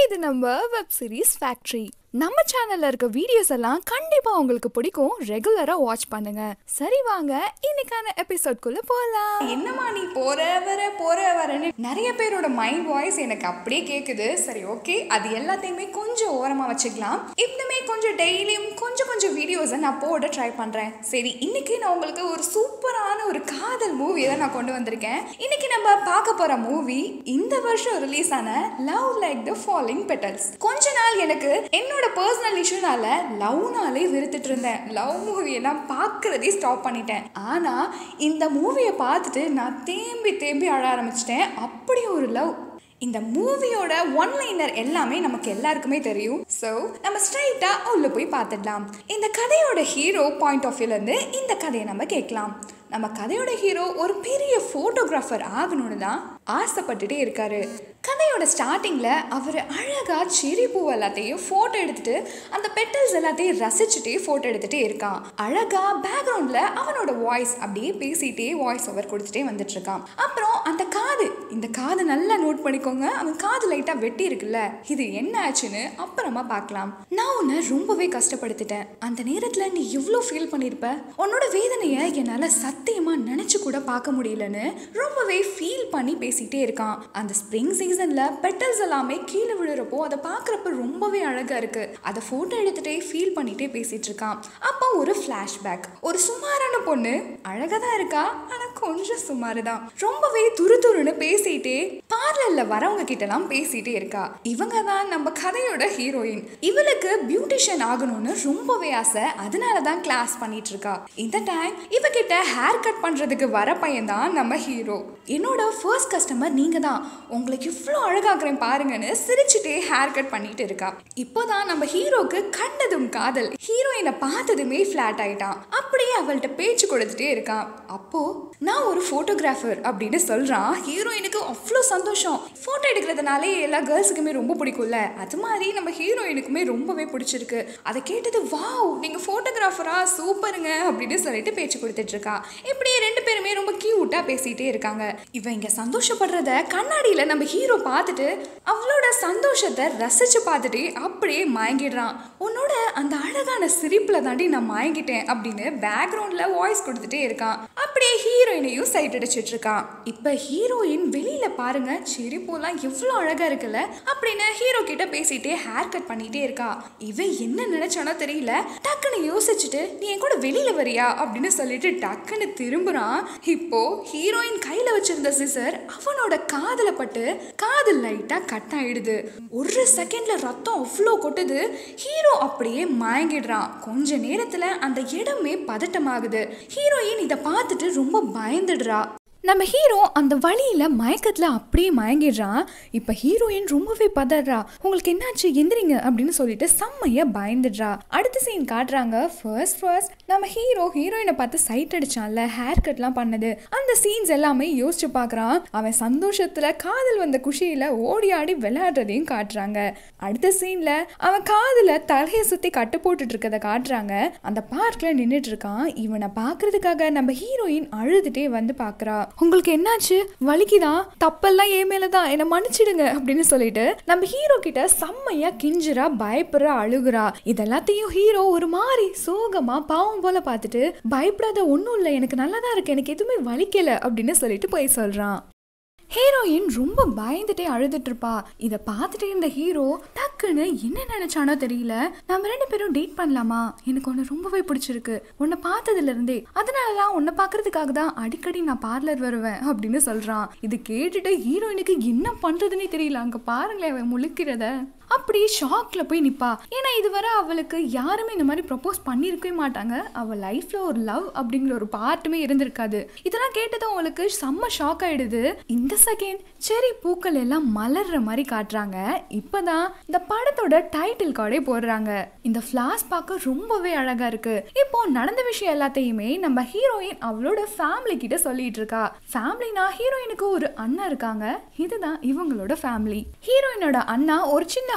இது நம்ம web series factory நம்ம சேனல்ல இருக்க வீடியோஸ் எல்லாம் கண்டிப்பா உங்களுக்கு பிடிக்கும் ரெகுலரா வாட்ச் பண்ணுங்க சரி வாங்க இன்னைக்கான எபிசோட்குள்ள போலாம் என்னம்மா நீ போற வர போற வரன்னு நிறைய பேரோட மைண்ட் வாய்ஸ் எனக்கு அப்படியே கேக்குது சரி ஓகே அது எல்லாத்தையுமே கொஞ்சம் ஓரமா வச்சுக்கலாம் இன்னுமே கொஞ்சம் டெய்லியும் கொஞ்சம் கொஞ்சம் வீடியோஸை நான் போட ட்ரை பண்றேன் சரி இன்னைக்கு நான் உங்களுக்கு ஒரு சூப்பரான ஒரு காதல் மூவி தான் நான் கொண்டு வந்திருக்கேன் இன்னைக்கு நம்ம பார்க்க போற மூவி இந்த வருஷம் ரிலீஸ் ஆன Love Like the Falling Petals கொஞ்ச நாள் எனக்கு என்னோட பர்சனல் இஷ்யூனால லவ்னாலே வெறுத்துட்டு இருந்தேன் லவ் மூவி எல்லாம் பார்க்கறதே ஸ்டாப் பண்ணிட்டேன் ஆனா இந்த மூவியை பார்த்துட்டு நான் தேம்பி தேம்பி அழ ஆரம்பிச்சிட்டேன் அப்படி ஒரு லவ் இந்த மூவியோட ஒன் லைனர் எல்லாமே நமக்கு எல்லாருக்குமே தெரியும் ஸோ நம்ம ஸ்ட்ரைட்டாக உள்ள போய் பார்த்துடலாம் இந்த கதையோட ஹீரோ பாயிண்ட் ஆஃப் வியூலேருந்து இந்த கதையை நம்ம கேட்கலாம் நம்ம கதையோட ஹீரோ ஒரு பெரிய ஃபோட்டோகிராஃபர் ஆகணும்னு தான் ஆசைப்பட்டுட்டே இருக்காரு கதையோட ஸ்டார்டிங்கில் அவர் அழகாக செரி பூ எல்லாத்தையும் ஃபோட்டோ எடுத்துட்டு அந்த பெட்டல்ஸ் எல்லாத்தையும் ரசிச்சுட்டே ஃபோட்டோ எடுத்துகிட்டே இருக்கான் அழகாக பேக்ரவுண்டில் அவனோட வாய்ஸ் அப்படியே பேசிட்டே வாய்ஸ் ஓவர் கொடுத்துட்டே வந்துட்டு இருக்கான் அப்புறம் அந்த காது இந்த காது நல்லா நோட் பண்ணிக்கோங்க அவன் காது லைட்டாக வெட்டி இருக்குல்ல இது என்ன ஆச்சுன்னு அப்புறமா பார்க்கலாம் நான் உன்னை ரொம்பவே கஷ்டப்படுத்திட்டேன் அந்த நேரத்தில் நீ எவ்வளோ ஃபீல் பண்ணியிருப்ப உன்னோட வேதனையை என்னால் சத்தியமாக நினச்சி கூட பார்க்க முடியலன்னு ரொம்பவே ஃபீல் பண்ணி பேசிட்டே இருக்கான் அந்த ஸ்ப்ரிங் சீசன்ல பெட்டல்ஸ் எல்லாமே கீழே விழுறப்போ அதை பார்க்குறப்ப ரொம்பவே அழகா இருக்கு அதை ஃபோட்டோ எடுத்துட்டே ஃபீல் பண்ணிட்டே பேசிட்டு இருக்கான் அப்போ ஒரு ஃப்ளாஷ்பேக் ஒரு சுமாரான பொண்ணு அழகா தான் இருக்கா ஆனா கொஞ்சம் சுமாரு தான் ரொம்பவே துரு துருன்னு பேசிட்டே பார்லர்ல வரவங்க கிட்டலாம் பேசிட்டே இருக்கா இவங்க தான் நம்ம கதையோட ஹீரோயின் இவளுக்கு பியூட்டிஷியன் ஆகணும்னு ரொம்பவே ஆசை அதனால தான் கிளாஸ் பண்ணிட்டு இருக்கா இந்த டைம் இவகிட்ட ஹேர் கட் பண்றதுக்கு வர பையன் தான் நம்ம ஹீரோ என்னோட ஃபர்ஸ்ட் கஸ்டமர் நீங்க தான் உங்களுக்கு இவ்வளோ அழகாக்குறேன் பாருங்கன்னு சிரிச்சுட்டே ஹேர் கட் பண்ணிட்டு இருக்கா இப்போதான் நம்ம ஹீரோக்கு கண்டதும் காதல் ஹீரோயினை பார்த்ததுமே ஃப்ளாட் ஆயிட்டான் அப்படியே அவள்கிட்ட பேச்சு கொடுத்துட்டே இருக்கான் அப்போ நான் ஒரு ஃபோட்டோகிராஃபர் அப்படின்னு சொல்றான் ஹீரோயினுக்கு அவ்வளோ சந்தோஷம் ஃபோட்டோ எடுக்கிறதுனாலே எல்லா கேர்ள்ஸுக்குமே ரொம்ப பிடிக்கும்ல அது மாதிரி நம்ம ஹீரோயினுக்குமே ரொம்பவே பிடிச்சிருக்கு அதை கேட்டது வாவ் நீங்க ஃபோட்டோகிராஃபரா சூப்பருங்க அப்படின்னு சொல்லிட்டு பேச்சு கொடுத்துட்டு இருக்கா இப்படியே ரெண்டு பேருமே ரொம்ப கியூட்டா பேசிட்டே இருக்காங்க இவன் இங்க சந்தோஷப்படுறத கண்ணாடியில நம்ம ஹீரோ பார்த்துட்டு அவளோட சந்தோஷத்தை ரசிச்சு பார்த்துட்டு அப்படியே மயங்கிடுறான் உன்னோட அந்த அழகான சிரிப்புல தாண்டி நான் மயங்கிட்டேன் அப்படின்னு பேக்ரவுண்ட்ல வாய்ஸ் கொடுத்துட்டே இருக்கான் அப்படியே ஹீரோயினையும் சைட் அடிச்சிட்டு இருக்கான் இப்ப ஹீரோயின் வெளியில பாருங்க சிரிப்பெல்லாம் எவ்வளோ அழகா இருக்குல்ல அப்படின்னு ஹீரோ கிட்ட பேசிட்டே ஹேர் கட் பண்ணிட்டே இருக்கா இவன் என்ன நினைச்சானோ தெரியல டக்குன்னு யோசிச்சுட்டு நீ என் கூட வெளியில வரியா அப்படின்னு சொல்லிட்டு டக்குன்னு திரும்புறான் இப்போ ஹீரோயின் கையில வச்சிருந்த சிசர் அவனோட காதுல பட்டு காது லைட்டா கட் ஆயிடுது ஒரு செகண்ட்ல ரத்தம் அவ்வளோ கொட்டுது ஹீரோ அப்படியே மயங்கிடுறான் கொஞ்ச நேரத்துல அந்த இடமே பதட்டமாகுது ஹீரோயின் இதை பார்த்துட்டு ரொம்ப பயந்துடுறா நம்ம ஹீரோ அந்த வழியில மயக்கத்துல அப்படியே மயங்கிடுறான் இப்ப ஹீரோயின் ரொம்பவே பதறா உங்களுக்கு என்னாச்சு எந்திரிங்க அப்படின்னு சொல்லிட்டு செம்மையா பயந்துடுறா அடுத்த சீன் காட்டுறாங்க ஃபர்ஸ்ட் ஃபர்ஸ்ட் நம்ம ஹீரோ ஹீரோயினை பார்த்து சைட் அடிச்சான்ல ஹேர் கட்லாம் பண்ணது அந்த சீன்ஸ் எல்லாமே யோசிச்சு பார்க்கறான் அவன் சந்தோஷத்துல காதல் வந்த குஷியில ஓடி ஆடி விளையாடுறதையும் காட்டுறாங்க அடுத்த சீன்ல அவன் காதுல தலையை சுத்தி கட்டு போட்டுட்டு இருக்கத காட்டுறாங்க அந்த பார்க்ல நின்னுட்டு இருக்கான் இவனை பாக்குறதுக்காக நம்ம ஹீரோயின் அழுதுட்டே வந்து பாக்குறா உங்களுக்கு என்னாச்சு வலிக்குதா தப்பெல்லாம் என் மேலதான் என்னை மன்னிச்சிடுங்க அப்படின்னு சொல்லிட்டு நம்ம ஹீரோ கிட்ட செம்மையா கிஞ்சுறா பயப்படுறா அழுகுறா இதெல்லாத்தையும் ஹீரோ ஒரு மாதிரி சோகமா பாவம் போல பார்த்துட்டு பயப்படாத ஒன்றும் இல்லை எனக்கு நல்லா தான் இருக்கு எனக்கு எதுவுமே வலிக்கல அப்படின்னு சொல்லிட்டு போய் சொல்றான் ஹீரோயின் ரொம்ப பயந்துட்டே அழுதுட்டு இருப்பா இதை பார்த்துட்டே இருந்த ஹீரோ டக்குன்னு என்ன நினைச்சானோ தெரியல நம்ம ரெண்டு பேரும் டேட் பண்ணலாமா எனக்கு உன்னை ரொம்பவே பிடிச்சிருக்கு உன்னை பார்த்ததுல இருந்தே அதனால தான் உன்னை பார்க்கறதுக்காக தான் அடிக்கடி நான் பார்லர் வருவேன் அப்படின்னு சொல்றான் இது கேட்டுட்டு ஹீரோயினுக்கு என்ன பண்றதுன்னே தெரியல அங்க பாருங்களேன் அவன் முழிக்கிறத அப்படி ஷாக்ல போய் நிப்பா ஏன்னா இதுவரை அவளுக்கு யாருமே இந்த மாதிரி ப்ரப்போஸ் பண்ணியிருக்கவே மாட்டாங்க அவள் லைஃப்ல ஒரு லவ் அப்படிங்கிற ஒரு பார்ட்டுமே இருந்திருக்காது இதெல்லாம் கேட்டதும் அவளுக்கு செம்ம ஷாக் ஆயிடுது இந்த செகண்ட் செரி பூக்கள் எல்லாம் மலர்ற மாதிரி காட்டுறாங்க இப்பதான் இந்த படத்தோட டைட்டில் கார்டே போடுறாங்க இந்த ஃபிளாஸ் பார்க்க ரொம்பவே அழகா இருக்கு இப்போ நடந்த விஷயம் எல்லாத்தையுமே நம்ம ஹீரோயின் அவளோட ஃபேமிலி கிட்ட சொல்லிட்டு இருக்கா ஃபேமிலினா ஹீரோயினுக்கு ஒரு அண்ணா இருக்காங்க இதுதான் இவங்களோட ஃபேமிலி ஹீரோயினோட அண்ணா ஒரு சின்ன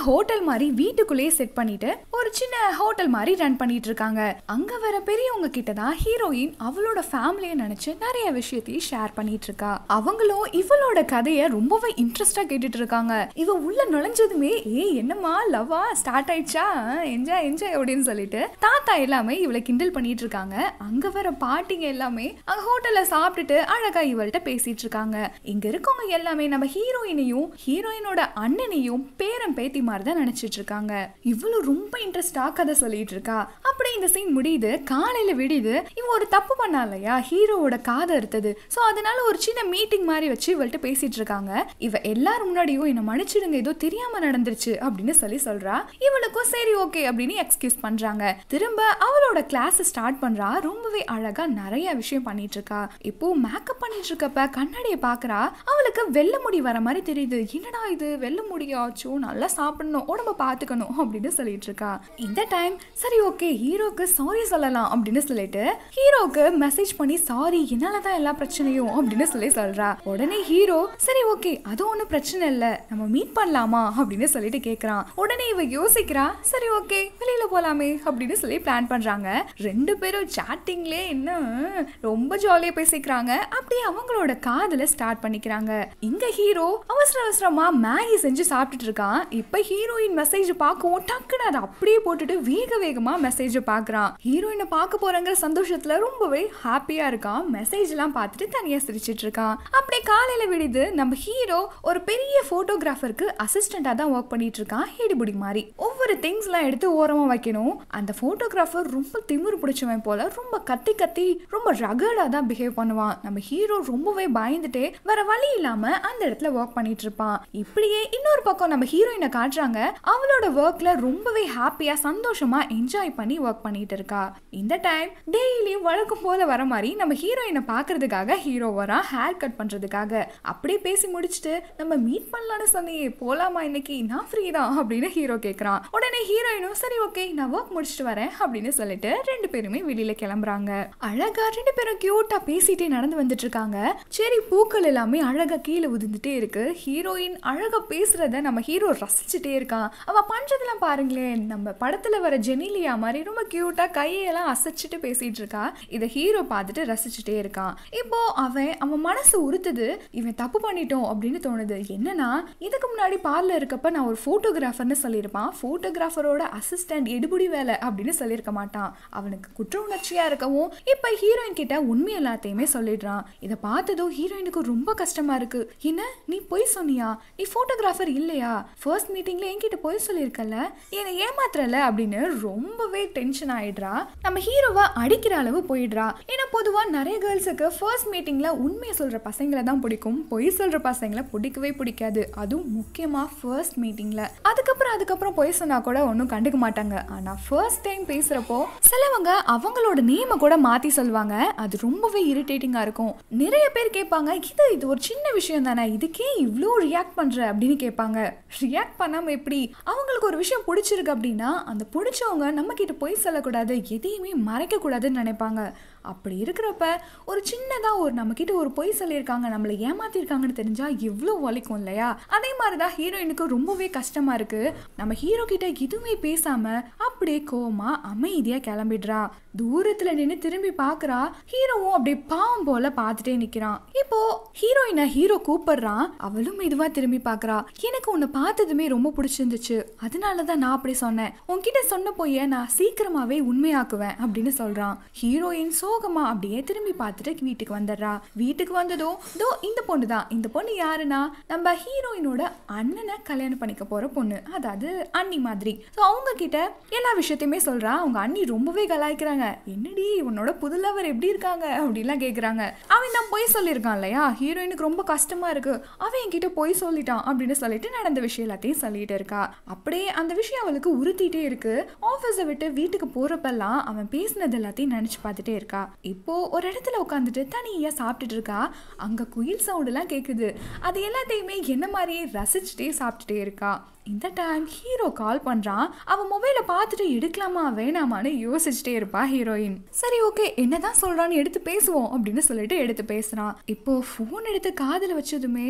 ஹோட்டல் மாதிரி வீட்டுக்குள்ளேயே செட் பண்ணிட்டு ஒரு சின்ன ஹோட்டல் மாதிரி ரன் பண்ணிட்டு இருக்காங்க அங்க வர பெரியவங்க கிட்ட தான் ஹீரோயின் அவளோட ஃபேமிலியை நினைச்சு நிறைய விஷயத்தையும் ஷேர் பண்ணிட்டு இருக்கா அவங்களும் இவளோட கதையை ரொம்பவே இன்ட்ரெஸ்டா கேட்டுட்டு இருக்காங்க இவ உள்ள நுழைஞ்சதுமே ஏ என்னம்மா லவ்வா ஸ்டார்ட் ஆயிடுச்சா என்ஜாய் என்ஜாய் அப்படின்னு சொல்லிட்டு தாத்தா எல்லாமே இவளை கிண்டல் பண்ணிட்டு இருக்காங்க அங்க வர பாட்டிங்க எல்லாமே அங்க ஹோட்டல்ல சாப்பிட்டுட்டு அழகா இவள்கிட்ட பேசிட்டு இருக்காங்க இங்க இருக்கவங்க எல்லாமே நம்ம ஹீரோயினையும் ஹீரோயினோட அண்ணனையும் பேரன் பேத்தி மாதிரி தான் நினைச்சிட்டு இருக்காங்க இவ்வளவு ரொம்ப இன்ட்ரெஸ்டா கதை சொல்லிட்டு இருக்கா அப்படியே இந்த சீன் முடியுது காலையில விடியுது இவ ஒரு தப்பு பண்ணா இல்லையா ஹீரோவோட காதை அறுத்தது சோ அதனால ஒரு சின்ன மீட்டிங் மாதிரி வச்சு இவள்கிட்ட பேசிட்டு இருக்காங்க இவ எல்லாரும் முன்னாடியும் என்ன மன்னிச்சிடுங்க ஏதோ தெரியாம நடந்துருச்சு அப்படின்னு சொல்லி சொல்றா இவளுக்கும் சரி ஓகே அப்படின்னு எக்ஸ்கியூஸ் பண்றாங்க திரும்ப அவளோட கிளாஸ் ஸ்டார்ட் பண்றா ரொம்பவே அழகா நிறைய விஷயம் பண்ணிட்டு இருக்கா இப்போ மேக்கப் பண்ணிட்டு இருக்கப்ப கண்ணாடியை பாக்குறா அவளுக்கு வெள்ளை முடி வர மாதிரி தெரியுது என்னடா இது வெள்ளை முடியாச்சோ நல்லா சாப்பிடணும் உடம்ப பாத்துக்கணும் அப்படின்னு சொல்லிட்டு இருக்கா இந்த டைம் சரி ஓகே ஹீரோக்கு சாரி சொல்லலாம் அப்படின்னு சொல்லிட்டு ஹீரோக்கு மெசேஜ் பண்ணி சாரி என்னாலதான் எல்லா பிரச்சனையும் அப்படின்னு சொல்லி சொல்றா உடனே ஹீரோ சரி ஓகே அது ஒன்றும் பிரச்சனை இல்லை நம்ம மீட் பண்ணலாமா அப்படின்னு சொல்லிட்டு கேட்குறான் உடனே இவ யோசிக்கிறா சரி ஓகே வெளியில போலாமே அப்படின்னு சொல்லி பிளான் பண்றாங்க ரெண்டு பேரும் சாட்டிங்லே என்ன ரொம்ப ஜாலியா பேசிக்கிறாங்க அப்படியே அவங்களோட காதல ஸ்டார்ட் பண்ணிக்கிறாங்க இங்க ஹீரோ அவசர அவசரமா மேகி செஞ்சு சாப்பிட்டுட்டு இருக்கான் இப்ப ஹீரோயின் மெசேஜ் பார்க்கவும் டக்குன்னு அதை அப்படியே போட்டுட்டு வேக வேகமா மெசேஜ் பார்க்கறான் ஹீரோயினை பார்க்க போறங்கிற சந்தோஷத்துல ரொம்பவே ஹாப்பியா இருக்கான் மெசேஜ் எல்லாம் பார்த்துட்டு தனியா சிரிச்சிட்டு இருக்கான் அப்படியே காலையில விடுது நம்ம ஹீரோ ஒரு பெரிய போட்டோகிராஃபருக்கு அசிஸ்டண்டா தான் ஒர்க் பண்ணிட்டு இருக்கான் ஹேடிபுடி மாதிரி ஒவ்வொரு திங்ஸ் எல்லாம் எடுத்து ஓரமா வைக்கணும் அந்த போட்டோகிராஃபர் ரொம்ப திமிரு பிடிச்சவன் போல ரொம்ப கத்தி கத்தி ரொம்ப ரகடா தான் பிஹேவ் பண்ணுவான் நம்ம ஹீரோ ரொம்பவே பயந்துட்டு வேற வழி இல்லாம அந்த இடத்துல ஒர்க் பண்ணிட்டு இருப்பான் இப்படியே இன்னொரு பக்கம் நம்ம ஹீரோயினை காட்டுறாங்க அவளோட ஒர்க்ல ரொம்பவே ஹாப்பியா சந்தோஷமா என்ஜாய் பண்ணி ஒர்க் பண்ணிட்டு இருக்கா இந்த டைம் டெய்லியும் வழக்கம் போல வர மாதிரி நம்ம ஹீரோயினை பாக்குறதுக்காக ஹீரோ வரான் ஹேர் கட் பண்றதுக்காக அப்படியே பேசி முடிச்சுட்டு நம்ம மீட் பண்ணலாம்னு சொன்னியே போலாமா இன்னைக்கு நான் ஃப்ரீ தான் அப்படின்னு ஹீரோ கேக்குறான் உடனே ஹீரோயினும் சரி ஓகே நான் ஒர்க் முடிச்சுட்டு வரேன் அப்படின்னு சொல்லிட்டு ரெண்டு பேருமே வெளியில கிளம்புறாங்க அழகா ரெண்டு பேரும் கியூட்டா பேசிட்டே நடந்து வந்துட்டு இருக்காங்க சரி பூக்கள் எல்லாமே அழகா கீழே உதிர்ந்துட்டே இருக்கு ஹீரோயின் அழகா பேசுறத நம்ம ஹீரோ ரசிச்சுட்டே இருக்கான் அவ பண்றதெல்லாம் பாருங்களேன் நம்ம படத்துல வர ஜெனிலியா மாதிரி ரொம்ப கியூட்டா கையெல்லாம் அசைச்சிட்டு பேசிட்டு இருக்கா இதை ஹீரோ பார்த்துட்டு ரசிச்சுட்டே இருக்கான் இப்போ அவன் அவன் மனசு உறுத்துது இவன் தப்பு பண்ணிட்டோம் அப்படின்னு தோணுது என்னன்னா இதுக்கு முன்னாடி பார்ல இருக்கப்ப நான் ஒரு போட்டோகிராஃபர்னு சொல்லியிருப்பான் போட்டோகிராஃபரோட அசிஸ்டன்ட் எடுபடி வேலை அப்படின்னு சொல்லியிருக்க மாட்டான் அவனுக்கு குற்ற உணர்ச்சியா இருக்கவும் இப்ப ஹீரோயின் கிட்ட உண்மை எல்லாத்தையுமே சொல்லிடுறான் இதை பார்த்ததும் ஹீரோயினுக்கு ரொம்ப கஷ்டமா இருக்கு என்ன நீ பொய் சொன்னியா நீ போட்டோகிராஃபர் இல்லையா ஃபர்ஸ்ட் மீட்டிங்ல என்கிட்ட பொய் சொல்லியிருக்கல என்னை ஏமாத்துறல அப்படின்னு ரொம்பவே டென்ஷன் ஆயிடுறா நம்ம ஹீரோவை அடிக்கிற அளவு போயிடுறா ஏன்னா பொதுவா நிறைய கேர்ள்ஸுக்கு ஃபர்ஸ்ட் மீட்டிங்ல உண்மையை சொல்ற பசங்களை தான் பிடிக்கும் பொய் சொல்ற பசங்களை பிடிக்கவே பிடிக்காது அதுவும் முக்கியமா ஃபர்ஸ்ட் மீட்டிங்ல அதுக்கப்புறம் அதுக்கப்புறம் பொய் சொன்னா கூட ஒன்றும் கண்டுக்க மாட்டாங்க ஆனா ஃபர்ஸ்ட் டைம் பேசுறப்போ சிலவங்க அவங்களோட நேமை கூட மாத்தி சொல்லுவாங்க அது ரொம்பவே இரிட்டேட்டிங்கா இருக்கும் நிறைய பேர் கேட்பாங்க இது இது ஒரு சின்ன விஷயம் தானே இதுக்கே இவ்வளோ ரியாக்ட் பண்ற அப்படின்னு கேட்பாங்க ரியாக்ட் பண்ணாம எப்படி அவங்களுக்கு ஒரு விஷயம் பிடிச்சிருக்கு அப்படின்னா அந்த பிடிச்சவங்க நம்ம கிட்ட பொய் சொல்லக்கூடாது எதையுமே மறைக்க கூடாதுன்னு நினைப்பாங்க அப்படி இருக்கிறப்ப ஒரு சின்னதாக ஒரு நம்மக்கிட்ட ஒரு பொய் சொல்லியிருக்காங்க நம்மளை ஏமாத்திருக்காங்கன்னு தெரிஞ்சா எவ்வளோ வலிக்கும் இல்லையா அதே மாதிரி தான் ஹீரோயினுக்கு ரொம்பவே கஷ்டமா இருக்கு நம்ம ஹீரோ கிட்ட எதுவுமே பேசாம அப்படியே கோமா அமைதியா கிளம்பிடுறா தூரத்துல நின்று திரும்பி பார்க்கறா ஹீரோவும் அப்படியே பாவம் போல பார்த்துட்டே நிக்கிறான் இப்போ ஹீரோயினை ஹீரோ கூப்பிடுறான் அவளும் மெதுவா திரும்பி பார்க்கறா எனக்கு உன்னை பார்த்ததுமே ரொம்ப பிடிச்சிருந்துச்சு அதனால தான் நான் அப்படி சொன்னேன் உன்கிட்ட சொன்ன பொய்ய நான் சீக்கிரமாவே உண்மையாக்குவேன் அப்படின்னு சொல்றான் ஹீரோயின் சோகமா அப்படியே திரும்பி பார்த்துட்டு வீட்டுக்கு வந்துடுறா வீட்டுக்கு வந்ததும் தோ இந்த பொண்ணு தான் இந்த பொண்ணு யாருன்னா நம்ம ஹீரோயினோட அண்ணனை கல்யாணம் பண்ணிக்க போற பொண்ணு அதாவது அண்ணி மாதிரி ஸோ அவங்க கிட்ட எல்லா விஷயத்தையுமே சொல்றா அவங்க அண்ணி ரொம்பவே கலாய்க்கிறாங்க என்னடி உன்னோட புது லவர் எப்படி இருக்காங்க அப்படிலாம் கேக்குறாங்க அவன் தான் பொய் சொல்லியிருக்கான் இல்லையா ஹீரோயினுக்கு ரொம்ப கஷ்டமா இருக்கு அவன் என்கிட்ட பொய் சொல்லிட்டான் அப்படின்னு சொல்லிட்டு நடந்த விஷயம் எல்லாத்தையும் சொல்லிட்டு இருக்கா அப்படியே அந்த விஷயம் அவளுக்கு உறுத்திட்டே இருக்கு ஆஃபீஸை விட்டு வீட்டுக்கு போறப்பெல்லாம் அவன் பேசினது எல்லாத்தையும் நினைச்சு பார்த்துட்டே இருக்கா இப்போ ஒரு இடத்துல உட்காந்துட்டு தனியா சாப்பிட்டுட்டு இருக்கா அங்க குயில் சவுண்ட் எல்லாம் கேக்குது அது எல்லாத்தையுமே என்ன மாதிரியே ரசிச்சுட்டே சாப்பிட்டுட்டே இருக்கா இந்த டைம் ஹீரோ கால் பண்றான் அவன் மொபைலை பார்த்துட்டு எடுக்கலாமா வேணாமான்னு யோசிச்சுட்டே இருப்பா ஹீரோயின் சரி ஓகே என்னதான் சொல்றான்னு எடுத்து பேசுவோம் அப்படின்னு சொல்லிட்டு எடுத்து பேசுறான் இப்போ ஃபோன் எடுத்து காதுல வச்சதுமே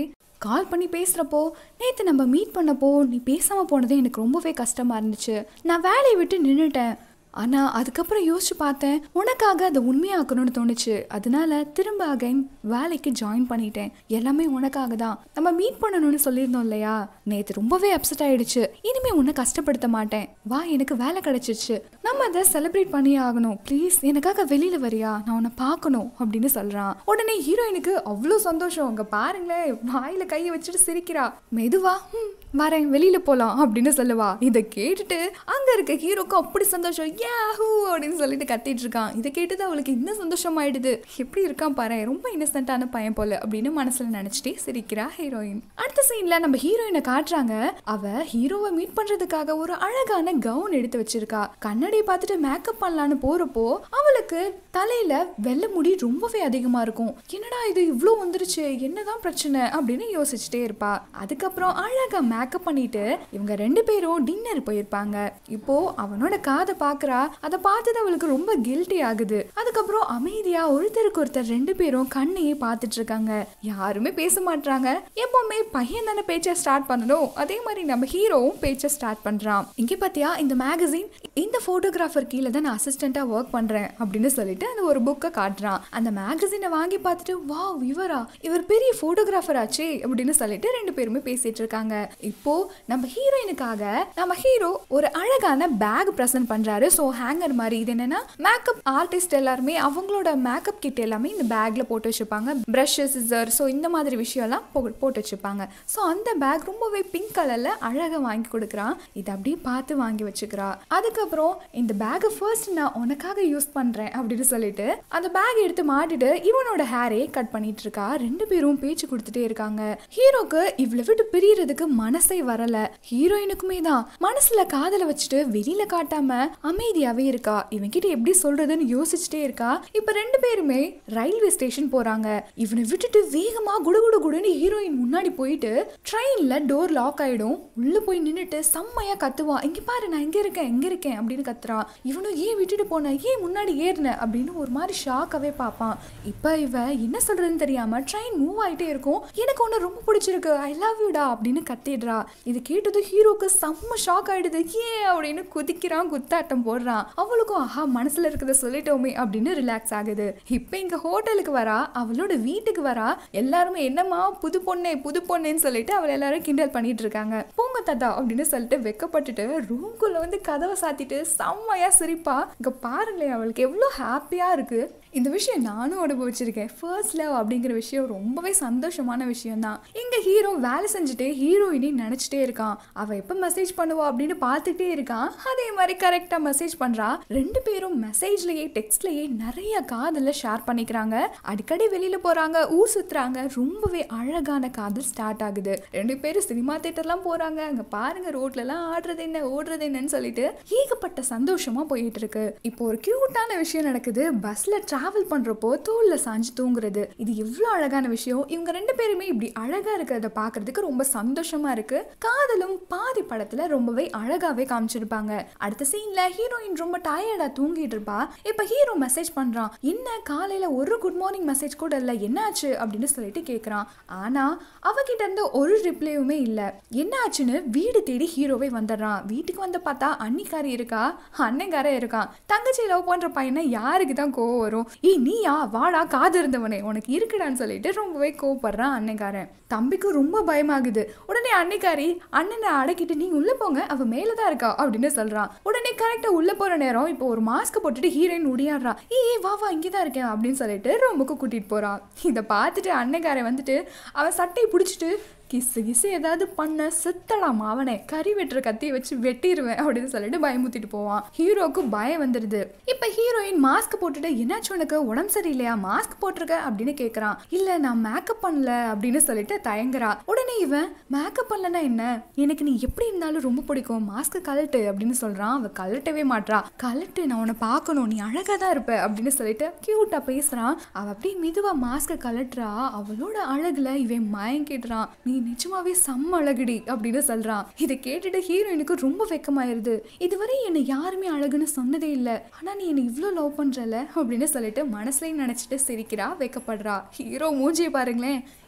கால் பண்ணி பேசுகிறப்போ நேற்று நம்ம மீட் பண்ணப்போ நீ பேசாமல் போனதே எனக்கு ரொம்பவே கஷ்டமாக இருந்துச்சு நான் வேலையை விட்டு நின்றுட்டேன் ஆனால் அதுக்கப்புறம் யோசிச்சு பார்த்தேன் உனக்காக அதை உண்மையாக்கணும்னு தோணுச்சு அதனால திரும்ப அகைன் வேலைக்கு ஜாயின் பண்ணிட்டேன் எல்லாமே உனக்காக தான் நம்ம மீட் பண்ணணும்னு சொல்லியிருந்தோம் இல்லையா நேற்று ரொம்பவே அப்செட் ஆயிடுச்சு இனிமே உன்னை கஷ்டப்படுத்த மாட்டேன் வா எனக்கு வேலை கிடைச்சிச்சு நம்ம அதை செலிப்ரேட் பண்ணியே ஆகணும் ப்ளீஸ் எனக்காக வெளியில வரியா நான் உன்னை பார்க்கணும் அப்படின்னு சொல்றான் உடனே ஹீரோயினுக்கு அவ்வளோ சந்தோஷம் அங்க பாருங்களேன் வாயில கையை வச்சுட்டு சிரிக்கிறா மெதுவா "ம், வரேன் வெளியில போலாம் அப்படின்னு சொல்லுவா இதை கேட்டுட்டு அங்க இருக்க ஹீரோக்கு அப்படி சந்தோஷம் யாஹூ அப்படின்னு சொல்லிட்டு கத்திட்டு இருக்கான் இதை கேட்டது அவளுக்கு இன்னும் சந்தோஷமாயிடுது எப்படி இருக்கான் பாரு ரொம்ப இன்னசென்ட்டான பையன் போல அப்படின்னு மனசுல நினைச்சிட்டே சிரிக்கிறா ஹீரோயின் அடுத்த சீன்ல நம்ம ஹீரோயினை காட்டுறாங்க அவ ஹீரோவை மீட் பண்றதுக்காக ஒரு அழகான கவுன் எடுத்து வச்சிருக்கா கண்ணாடியை பார்த்துட்டு மேக்கப் பண்ணலான்னு போறப்போ அவளுக்கு தலையில வெள்ளை முடி ரொம்பவே அதிகமா இருக்கும் என்னடா இது இவ்வளோ வந்துருச்சு என்னதான் பிரச்சனை அப்படின்னு யோசிச்சுட்டே இருப்பா அதுக்கப்புறம் அழகா மேக்கப் பண்ணிட்டு இவங்க ரெண்டு பேரும் டின்னர் போயிருப்பாங்க இப்போ அவனோட காதை பாக்குறா அதை பார்த்தது அவளுக்கு ரொம்ப கில்ட்டி ஆகுது அதுக்கப்புறம் அமைதியா ஒருத்தருக்கு ஒருத்தர் ரெண்டு பேரும் கண்ணையே பார்த்துட்டு இருக்காங்க யாருமே பேச மாட்டாங்க எப்பவுமே பையன் தானே பேச்ச ஸ்டார்ட் பண்ணணும் அதே மாதிரி நம்ம ஹீரோவும் பேச்ச ஸ்டார்ட் பண்றான் இங்க பாத்தியா இந்த மேகசின் இந்த போட்டோகிராஃபர் கீழே தான் நான் அசிஸ்டண்டா ஒர்க் பண்றேன் அப்படின்னு சொல்லிட்டு அந்த ஒரு புக்கை காட்டுறான் அந்த மேகசினை வாங்கி பார்த்துட்டு வாவ் இவரா இவர் பெரிய போட்டோகிராஃபர் ஆச்சே அப்படின்னு சொல்லிட்டு ரெண்டு பேருமே பேசிட்டு இருக்காங்க இப்போ நம்ம ஹீரோயினுக்காக நம்ம ஹீரோ ஒரு அழகான பேக் ப்ரெசென்ட் பண்றாரு ஸோ ஹேங்கர் மாதிரி இது என்னன்னா மேக்கப் ஆர்டிஸ்ட் எல்லாருமே அவங்களோட மேக்கப் கிட் எல்லாமே இந்த பேக்ல போட்டு வச்சுப்பாங்க ப்ரஷ் சிசர் ஸோ இந்த மாதிரி விஷயம்லாம் போ- போட்டு வச்சுப்பாங்க ஸோ அந்த பேக் ரொம்பவே பிங்க் கலர்ல அழகா வாங்கி கொடுக்குறான் இதை அப்படியே பார்த்து வாங்கி வச்சுக்கிறா அதுக்கப்புறம் இந்த பேக்கை ஃபர்ஸ்ட் நான் உனக்காக யூஸ் பண்றேன் அப்படின்னு சொல்லிட்டு அந்த பேக் எடுத்து மாட்டிட்டு இவனோட ஹேரே கட் பண்ணிட்டு இருக்கா ரெண்டு பேரும் பேச்சு கொடுத்துட்டே இருக்காங்க ஹீரோக்கு இவ்வளவு விட்டு பிரியறதுக்கு மனசே வரல ஹீரோயினுக்குமே தான் மனசுல காதல வச்சுட்டு வெளியில காட்டாம அமைதியாவே இருக்கா இவன்கிட்ட எப்படி சொல்றதுன்னு யோசிச்சுட்டே இருக்கா இப்ப ரெண்டு பேருமே ரயில்வே ஸ்டேஷன் போறாங்க இவனை விட்டுட்டு வேகமா குடுகுடு குடுன்னு ஹீரோயின் முன்னாடி போயிட்டு ட்ரெயின்ல டோர் லாக் ஆயிடும் உள்ள போய் நின்னுட்டு செம்மையா கத்துவான் இங்க பாரு நான் எங்க இருக்கேன் எங்க இருக்கேன் அப்படின்னு கத்துறான் இவனும் ஏன் விட்டுட்டு போன ஏன் முன்னாடி ஏறின அப்படின்னு ஒரு மாதிரி ஷாக்காவே பார்ப்பான் இப்ப இவ என்ன சொல்றதுன்னு தெரியாம ட்ரெயின் மூவ் ஆயிட்டே இருக்கும் எனக்கு ஒன்று ரொம்ப பிடிச்சிருக்கு ஐ லவ் யூடா அப்படின்னு கத்திடுறா இது கேட்டது ஹீரோக்கு செம்ம ஷாக் ஆயிடுது ஏ அப்படின்னு குதிக்கிறான் குத்தாட்டம் போடுறான் அவளுக்கும் ஆஹா மனசுல இருக்கிறத சொல்லிட்டோமே அப்படின்னு ரிலாக்ஸ் ஆகுது இப்போ இங்க ஹோட்டலுக்கு வரா அவளோட வீட்டுக்கு வரா எல்லாருமே என்னம்மா புது பொண்ணே புது பொண்ணேன்னு சொல்லிட்டு அவளை எல்லாரும் கிண்டல் பண்ணிட்டு இருக்காங்க போங்க தாத்தா அப்படின்னு சொல்லிட்டு வெக்கப்பட்டுட்டு ரூம்குள்ள வந்து கதவை சாத்திட்டு செம்மையா சிரிப்பா இங்க பாருங்களேன் அவளுக்கு எவ்வளோ ஹாப்பியா இருக்கு இந்த விஷயம் நானும் அனுபவிச்சிருக்கேன் ஃபர்ஸ்ட் லவ் அப்படிங்கிற விஷயம் ரொம்பவே சந்தோஷமான விஷயம் தான் எங்க ஹீரோ வேலை செஞ்சுட்டு ஹீரோயினி நினைச்சிட்டே இருக்கான் அவ எப்ப மெசேஜ் பண்ணுவா அப்படின்னு பார்த்துட்டே இருக்கான் அதே மாதிரி கரெக்டா மெசேஜ் பண்றா ரெண்டு பேரும் மெசேஜ்லயே டெக்ஸ்ட்லயே நிறைய காதல ஷேர் பண்ணிக்கிறாங்க அடிக்கடி வெளியில போறாங்க ஊர் சுத்துறாங்க ரொம்பவே அழகான காதல் ஸ்டார்ட் ஆகுது ரெண்டு பேரும் சினிமா தேட்டர்லாம் போறாங்க அங்க பாருங்க ரோட்ல எல்லாம் ஆடுறது என்ன ஓடுறது என்னன்னு சொல்லிட்டு ஏகப்பட்ட சந்தோஷமா போயிட்டு இருக்கு இப்போ ஒரு கியூட்டான விஷயம் நடக்குது பஸ்ல டிராவல் பண்றப்போ தோல்ல சாஞ்சு தூங்குறது இது எவ்வளவு அழகான விஷயம் இவங்க ரெண்டு பேருமே இப்படி அழகா இருக்கிறத பாக்குறதுக்கு ரொம்ப சந்தோஷமா இருக்கு காதலும் பாதி படத்துல ரொம்பவே அழகாவே காமிச்சிருப்பாங்க அடுத்த சீன்ல ஹீரோயின் ரொம்ப டயர்டா தூங்கிட்டு இருப்பா இப்ப ஹீரோ மெசேஜ் பண்றான் என்ன காலையில ஒரு குட் மார்னிங் மெசேஜ் கூட இல்ல என்னாச்சு அப்படின்னு சொல்லிட்டு கேக்குறான் ஆனா அவகிட்ட இருந்து ஒரு ரிப்ளையுமே இல்ல என்ன ஆச்சுன்னு வீடு தேடி ஹீரோவே வந்துடுறான் வீட்டுக்கு வந்து பார்த்தா அன்னிக்காரி இருக்கா அண்ணங்காரன் இருக்கான் தங்கச்சி லவ் பண்ற பையனை யாருக்கு தான் கோவம் வரும் ஏய் நீயா வாடா காது இருந்தவனே உனக்கு இருக்குடான்னு சொல்லிட்டு ரொம்பவே கோவப்படுறான் அன்னைக்காரன் தம்பிக்கு ரொம்ப பயமாகுது உடனே அன்னைக்காரி அண்ணனை அடக்கிட்டு நீங்க உள்ள போங்க அவ மேலதான் இருக்கா அப்படின்னு சொல்றான் உடனே கரெக்டா உள்ள போற நேரம் இப்போ ஒரு மாஸ்க் போட்டுட்டு ஹீரோயின் உடியாடுறா ஏய் வா வா இங்கதான் இருக்கேன் அப்படின்னு சொல்லிட்டு ரொம்பக்கு கூட்டிட்டு போறான் இதை பார்த்துட்டு அன்னைக்காரன் வந்துட்டு அவன் சட்டையை பிடிச்சிட்டு கிசு கிசு ஏதாவது பண்ண செத்தலாம் அவனை கறி வெட்டுற கத்தியை வச்சு வெட்டிடுவேன் அப்படின்னு சொல்லிட்டு பயமுத்திட்டு போவான் ஹீரோக்கு பயம் வந்துடுது இப்ப ஹீரோயின் மாஸ்க் போட்டுட்டு என்னாச்சு உனக்கு உடம்பு சரியில்லையா மாஸ்க் போட்டிருக்க அப்படின்னு கேக்குறான் இல்ல நான் மேக்கப் பண்ணல அப்படின்னு சொல்லிட்டு தயங்குறா உடனே இவன் மேக்கப் பண்ணலன்னா என்ன எனக்கு நீ எப்படி இருந்தாலும் ரொம்ப பிடிக்கும் மாஸ்க் கழட்டு அப்படின்னு சொல்றான் அவ கழட்டவே மாட்றா கழட்டு நான் உன்னை பார்க்கணும் நீ அழகா தான் இருப்ப அப்படின்னு சொல்லிட்டு கியூட்டா பேசுறான் அவ அப்படியே மெதுவா மாஸ்க கழட்டுறா அவளோட அழகுல இவன் மயங்கிடுறான் நீ நிஜமாவே செம்ம அழகுடி அப்படின்னு சொல்றான் இதை கேட்டுட்டு ஹீரோயினுக்கு ரொம்ப வெக்கமாயிருது இதுவரை என்னை யாருமே அழகுன்னு சொன்னதே இல்லை ஆனா நீ என்னை இவ்வளோ லவ் பண்றல அப்படின்னு சொல்லிட்டு மனசுலயும் நினைச்சிட்டு சிரிக்கிறா வெக்கப்படுறா ஹீரோ மூஞ்சியை பாருங்களேன்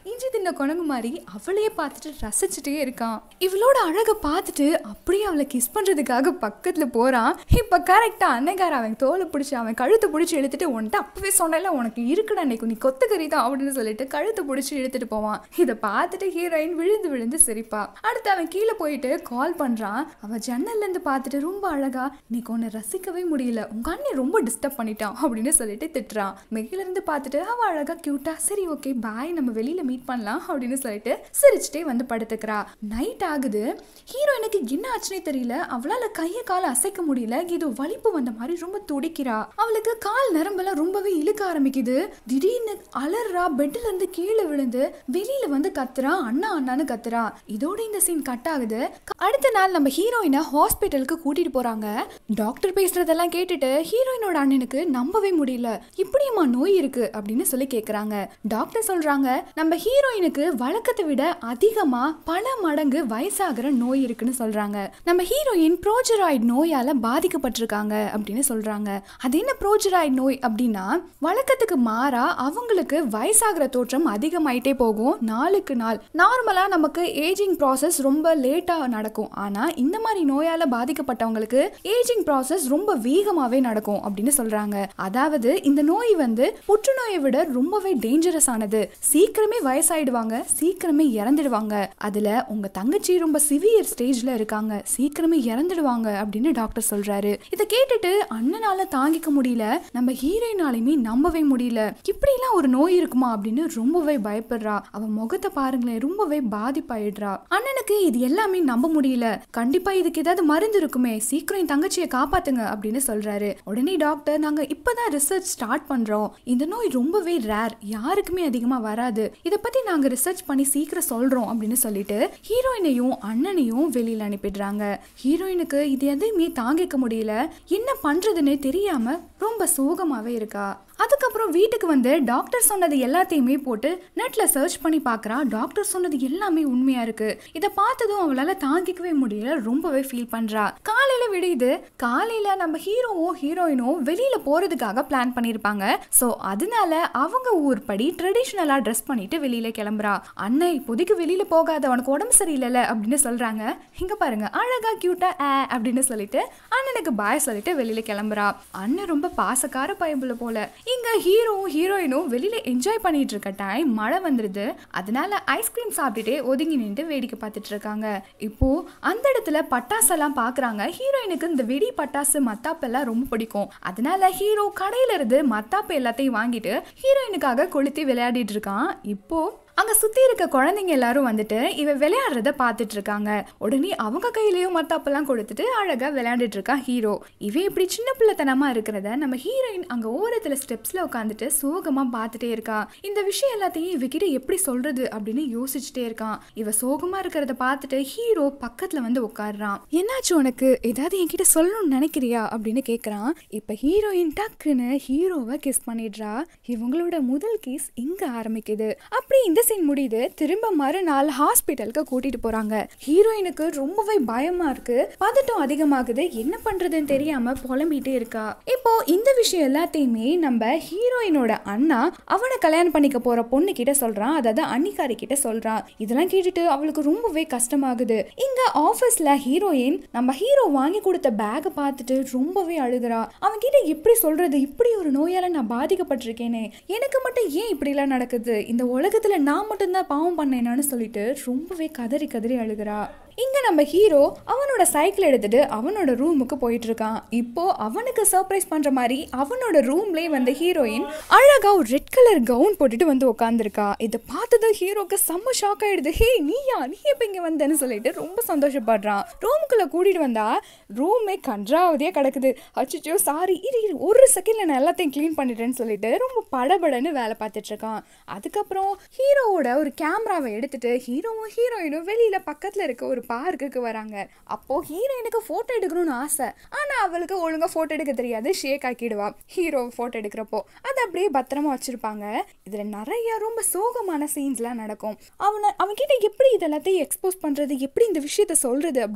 இஞ்சி தின்ன குரங்கு மாதிரி அவளையே பார்த்துட்டு ரசிச்சுட்டே இருக்கான் இவளோட அழகை பார்த்துட்டு அப்படியே அவளை கிஸ் பண்றதுக்காக பக்கத்துல போறான் இப்ப கரெக்டா அன்னைக்கார அவன் தோலை பிடிச்சி அவன் கழுத்தை பிடிச்சி இழுத்துட்டு உன்ட்டு அப்பவே சொன்னல உனக்கு இருக்குடா அன்னைக்கு நீ கொத்துக்கறி தான் அப்படின்னு சொல்லிட்டு கழுத்தை பிடிச்சி இழுத்துட்டு போவான் இதை பார்த்துட்டு ஹீரோயின் விழுந்து விழுந்து சிரிப்பா அடுத்து அவன் கீழே போயிட்டு கால் பண்றான் அவ ஜன்னல்ல இருந்து பார்த்துட்டு ரொம்ப அழகா நீக்கு உன்னை ரசிக்கவே முடியல உங்க அண்ணன் ரொம்ப டிஸ்டர்ப் பண்ணிட்டான் அப்படின்னு சொல்லிட்டு திட்டுறான் மேல இருந்து பார்த்துட்டு அவ அழகா கியூட்டா சரி ஓகே பாய் நம்ம வெளியில மீட் பண்ணலாம் அப்படின்னு சொல்லிட்டு சிரிச்சுட்டே வந்து படுத்துக்கிறா நைட் ஆகுது ஹீரோயினுக்கு என்ன ஆச்சுனே தெரியல அவளால கைய கால அசைக்க முடியல ஏதோ வலிப்பு வந்த மாதிரி ரொம்ப துடிக்கிறா அவளுக்கு கால் நரம்பெல்லாம் ரொம்பவே இழுக்க ஆரம்பிக்குது திடீர்னு அலறா பெட்ல இருந்து கீழே விழுந்து வெளியில வந்து கத்துறா அண்ணா அண்ணான்னு கத்துறா இதோட இந்த சீன் கட் ஆகுது அடுத்த நாள் நம்ம ஹீரோயினை ஹாஸ்பிட்டலுக்கு கூட்டிட்டு போறாங்க டாக்டர் பேசுறதெல்லாம் கேட்டுட்டு ஹீரோயினோட அண்ணனுக்கு நம்பவே முடியல இப்படியுமா நோய் இருக்கு அப்படின்னு சொல்லி கேக்குறாங்க டாக்டர் சொல்றாங்க நம்ம ஹீரோயினுக்கு வழக்கத்தை விட அதிகமா பல மடங்கு வயசாகிற நோய் இருக்குன்னு சொல்றாங்க நம்ம ஹீரோயின் ப்ரோஜராய்டு நோயால பாதிக்கப்பட்டிருக்காங்க அப்படின்னு சொல்றாங்க அது என்ன ப்ரோஜராய்டு நோய் அப்படின்னா வழக்கத்துக்கு மாறா அவங்களுக்கு வயசாகிற தோற்றம் அதிகமாயிட்டே போகும் நாளுக்கு நாள் நார்மலா நமக்கு ஏஜிங் ப்ராசஸ் ரொம்ப லேட்டா நடக்கும் ஆனா இந்த மாதிரி நோயால பாதிக்கப்பட்டவங்களுக்கு ஏஜிங் ப்ராசஸ் ரொம்ப வேகமாவே நடக்கும் அப்படின்னு சொல்றாங்க அதாவது இந்த நோய் வந்து புற்றுநோயை விட ரொம்பவே டேஞ்சரஸ் ஆனது சீக்கிரமே வயசாயிடுவாங்க சீக்கிரமே இறந்துடுவாங்க அதுல உங்க தங்கச்சி ரொம்ப சிவியர் ஸ்டேஜ்ல இருக்காங்க சீக்கிரமே இறந்துடுவாங்க அப்படின்னு டாக்டர் சொல்றாரு இதை கேட்டுட்டு அண்ணனால தாங்கிக்க முடியல நம்ம ஹீரோயினாலையுமே நம்பவே முடியல இப்படிலாம் ஒரு நோய் இருக்குமா அப்படின்னு ரொம்பவே பயப்படுறா அவ முகத்தை பாருங்களேன் ரொம்பவே பாதிப்பாயிடுறா அண்ணனுக்கு இது எல்லாமே நம்ப முடியல கண்டிப்பா இதுக்கு ஏதாவது மருந்து இருக்குமே சீக்கிரம் என் தங்கச்சியை காப்பாத்துங்க அப்படின்னு சொல்றாரு உடனே டாக்டர் நாங்க இப்பதான் ரிசர்ச் ஸ்டார்ட் பண்றோம் இந்த நோய் ரொம்பவே ரேர் யாருக்குமே அதிகமா வராது இதை பத்தி நாங்க ரிசர்ச் பண்ணி சீக்கிரம் சொல்றோம் அப்படின்னு சொல்லிட்டு ஹீரோயினையும் அண்ணனையும் வெளியில அனுப்பிடுறாங்க ஹீரோயினுக்கு இது எதையுமே தாங்கிக்க முடியல என்ன பண்றதுன்னு தெரியாம ரொம்ப சோகமாவே இருக்கா அதுக்கப்புறம் வீட்டுக்கு வந்து டாக்டர் சொன்னது எல்லாத்தையுமே போட்டு நெட்ல சர்ச் பண்ணி பார்க்கறா டாக்டர் சொன்னது எல்லாமே உண்மையா இருக்கு இதை பார்த்ததும் அவளால தாங்கிக்கவே முடியல ரொம்பவே ஃபீல் பண்றா காலையில விடியுது காலையில நம்ம ஹீரோவும் ஹீரோயினும் வெளியில போறதுக்காக பிளான் பண்ணியிருப்பாங்க ஸோ அதனால அவங்க ஊர் படி ட்ரெடிஷ்னலா ட்ரெஸ் பண்ணிட்டு வெளியில கிளம்புறா அண்ணன் இப்போதைக்கு வெளியில போகாத உனக்கு உடம்பு சரியில்லைல்ல அப்படின்னு சொல்றாங்க இங்க பாருங்க அழகா கியூட்டா ஆ அப்படின்னு சொல்லிட்டு அண்ணனுக்கு பாய் சொல்லிட்டு வெளியில கிளம்புறா அண்ணன் ரொம்ப பாசக்கார பயபுல போல இங்க ஹீரோவும் ஹீரோயினும் வெளியில என்ஜாய் பண்ணிட்டு இருக்க டைம் மழை வந்துருது அதனால ஐஸ்கிரீம் சாப்பிட்டுட்டே ஒதுங்கி நின்று வேடிக்கை பார்த்துட்டு இருக்காங்க இப்போ அந்த இடத்துல பட்டாசெல்லாம் பாக்குறாங்க ஹீரோயினுக்கு இந்த வெடி பட்டாசு மத்தாப்பெல்லாம் ரொம்ப பிடிக்கும் அதனால ஹீரோ கடையில இருந்து மத்தாப்பு எல்லாத்தையும் வாங்கிட்டு ஹீரோயினுக்காக கொளுத்தி விளையாடிட்டு இருக்கான் இப்போ அங்க சுத்தி இருக்க குழந்தைங்க எல்லாரும் வந்துட்டு இவ விளையாடுறத பார்த்துட்டு இருக்காங்க உடனே அவங்க கையிலயும் மத்தாப்பெல்லாம் கொடுத்துட்டு அழகா விளையாண்டுட்டு இருக்கான் ஹீரோ இவன் இப்படி சின்ன பிள்ளைத்தனமா இருக்கிறத நம்ம ஹீரோயின் அங்க ஓரத்துல ஸ்டெப்ஸ்ல உட்காந்துட்டு சோகமா பார்த்துட்டே இருக்கா இந்த விஷயம் எல்லாத்தையும் இவகிட்ட எப்படி சொல்றது அப்படின்னு யோசிச்சுட்டே இருக்கான் இவ சோகமா இருக்கிறத பார்த்துட்டு ஹீரோ பக்கத்துல வந்து உட்காடுறான் என்னாச்சு உனக்கு ஏதாவது என்கிட்ட சொல்லணும்னு நினைக்கிறியா அப்படின்னு கேக்குறான் இப்ப ஹீரோயின் டக்குன்னு ஹீரோவை கிஸ் பண்ணிடுறா இவங்களோட முதல் கேஸ் இங்க ஆரம்பிக்குது அப்படி இந்த சீன் முடியுது திரும்ப மறுநாள் ஹாஸ்பிட்டலுக்கு கூட்டிட்டு போறாங்க ஹீரோயினுக்கு ரொம்பவே பயமா இருக்கு பதட்டம் அதிகமாகுது என்ன பண்றதுன்னு தெரியாம புலம்பிட்டே இருக்கா இப்போ இந்த விஷயம் எல்லாத்தையுமே நம்ம ஹீரோயினோட அண்ணா அவனை கல்யாணம் பண்ணிக்க போற பொண்ணு கிட்ட சொல்றான் அதாவது அன்னிக்காரி கிட்ட சொல்றான் இதெல்லாம் கேட்டுட்டு அவளுக்கு ரொம்பவே கஷ்டமாகுது இங்க ஆபீஸ்ல ஹீரோயின் நம்ம ஹீரோ வாங்கி கொடுத்த பேக்கை பார்த்துட்டு ரொம்பவே அழுகுறா அவன் கிட்ட எப்படி சொல்றது இப்படி ஒரு நோயால நான் பாதிக்கப்பட்டிருக்கேனே எனக்கு மட்டும் ஏன் இப்படிலாம் நடக்குது இந்த உலகத்துல நான் மட்டும்தான் பாவம் பண்ணேனான்னு சொல்லிட்டு ரொம்பவே கதறி கதறி அழுகுறா இங்க நம்ம ஹீரோ அவனோட சைக்கிள் எடுத்துட்டு அவனோட ரூமுக்கு போயிட்டு இருக்கான் இப்போ அவனுக்கு சர்ப்ரைஸ் பண்ற மாதிரி அவனோட ரூம்லயே வந்த ஹீரோயின் அழகா ஒரு ரெட் கலர் கவுன் போட்டுட்டு வந்து உட்காந்துருக்கா இதை பார்த்தது ஹீரோக்கு செம்ம ஷாக் ஆயிடுது ஹே நீயா நீ எப்ப இங்க வந்தேன்னு சொல்லிட்டு ரொம்ப சந்தோஷப்படுறான் ரூமுக்குள்ள கூட்டிட்டு வந்தா ரூமே கன்றாவதியா கிடக்குது அச்சோ சாரி இரு இரு ஒரு செகண்ட்ல நான் எல்லாத்தையும் க்ளீன் பண்ணிட்டேன்னு சொல்லிட்டு ரொம்ப படபடன்னு வேலை பார்த்துட்டு இருக்கான் அதுக்கப்புறம் ஹீரோவோட ஒரு கேமராவை எடுத்துட்டு ஹீரோவும் ஹீரோயினும் வெளியில பக்கத்துல இருக்க ஒரு பார்க்குக்கு வராங்க அப்போ ஹீரோயினுக்கு போட்டோ எடுக்கணும்னு ஆசை ஆனா அவளுக்கு ஒழுங்கா போட்டோ எடுக்க தெரியாது ஷேக் ஆக்கிடுவா ஹீரோ போட்டோ எடுக்கிறப்போ அதை அப்படியே பத்திரமா வச்சிருப்பாங்க இதுல நிறைய ரொம்ப சோகமான சீன்ஸ்லாம் நடக்கும் அவனை அவன்கிட்ட எப்படி இதெல்லாத்தையும் எக்ஸ்போஸ் பண்றது எப்படி இந்த விஷயத்த சொல்றது அப்படின்னு ஹீரோயின்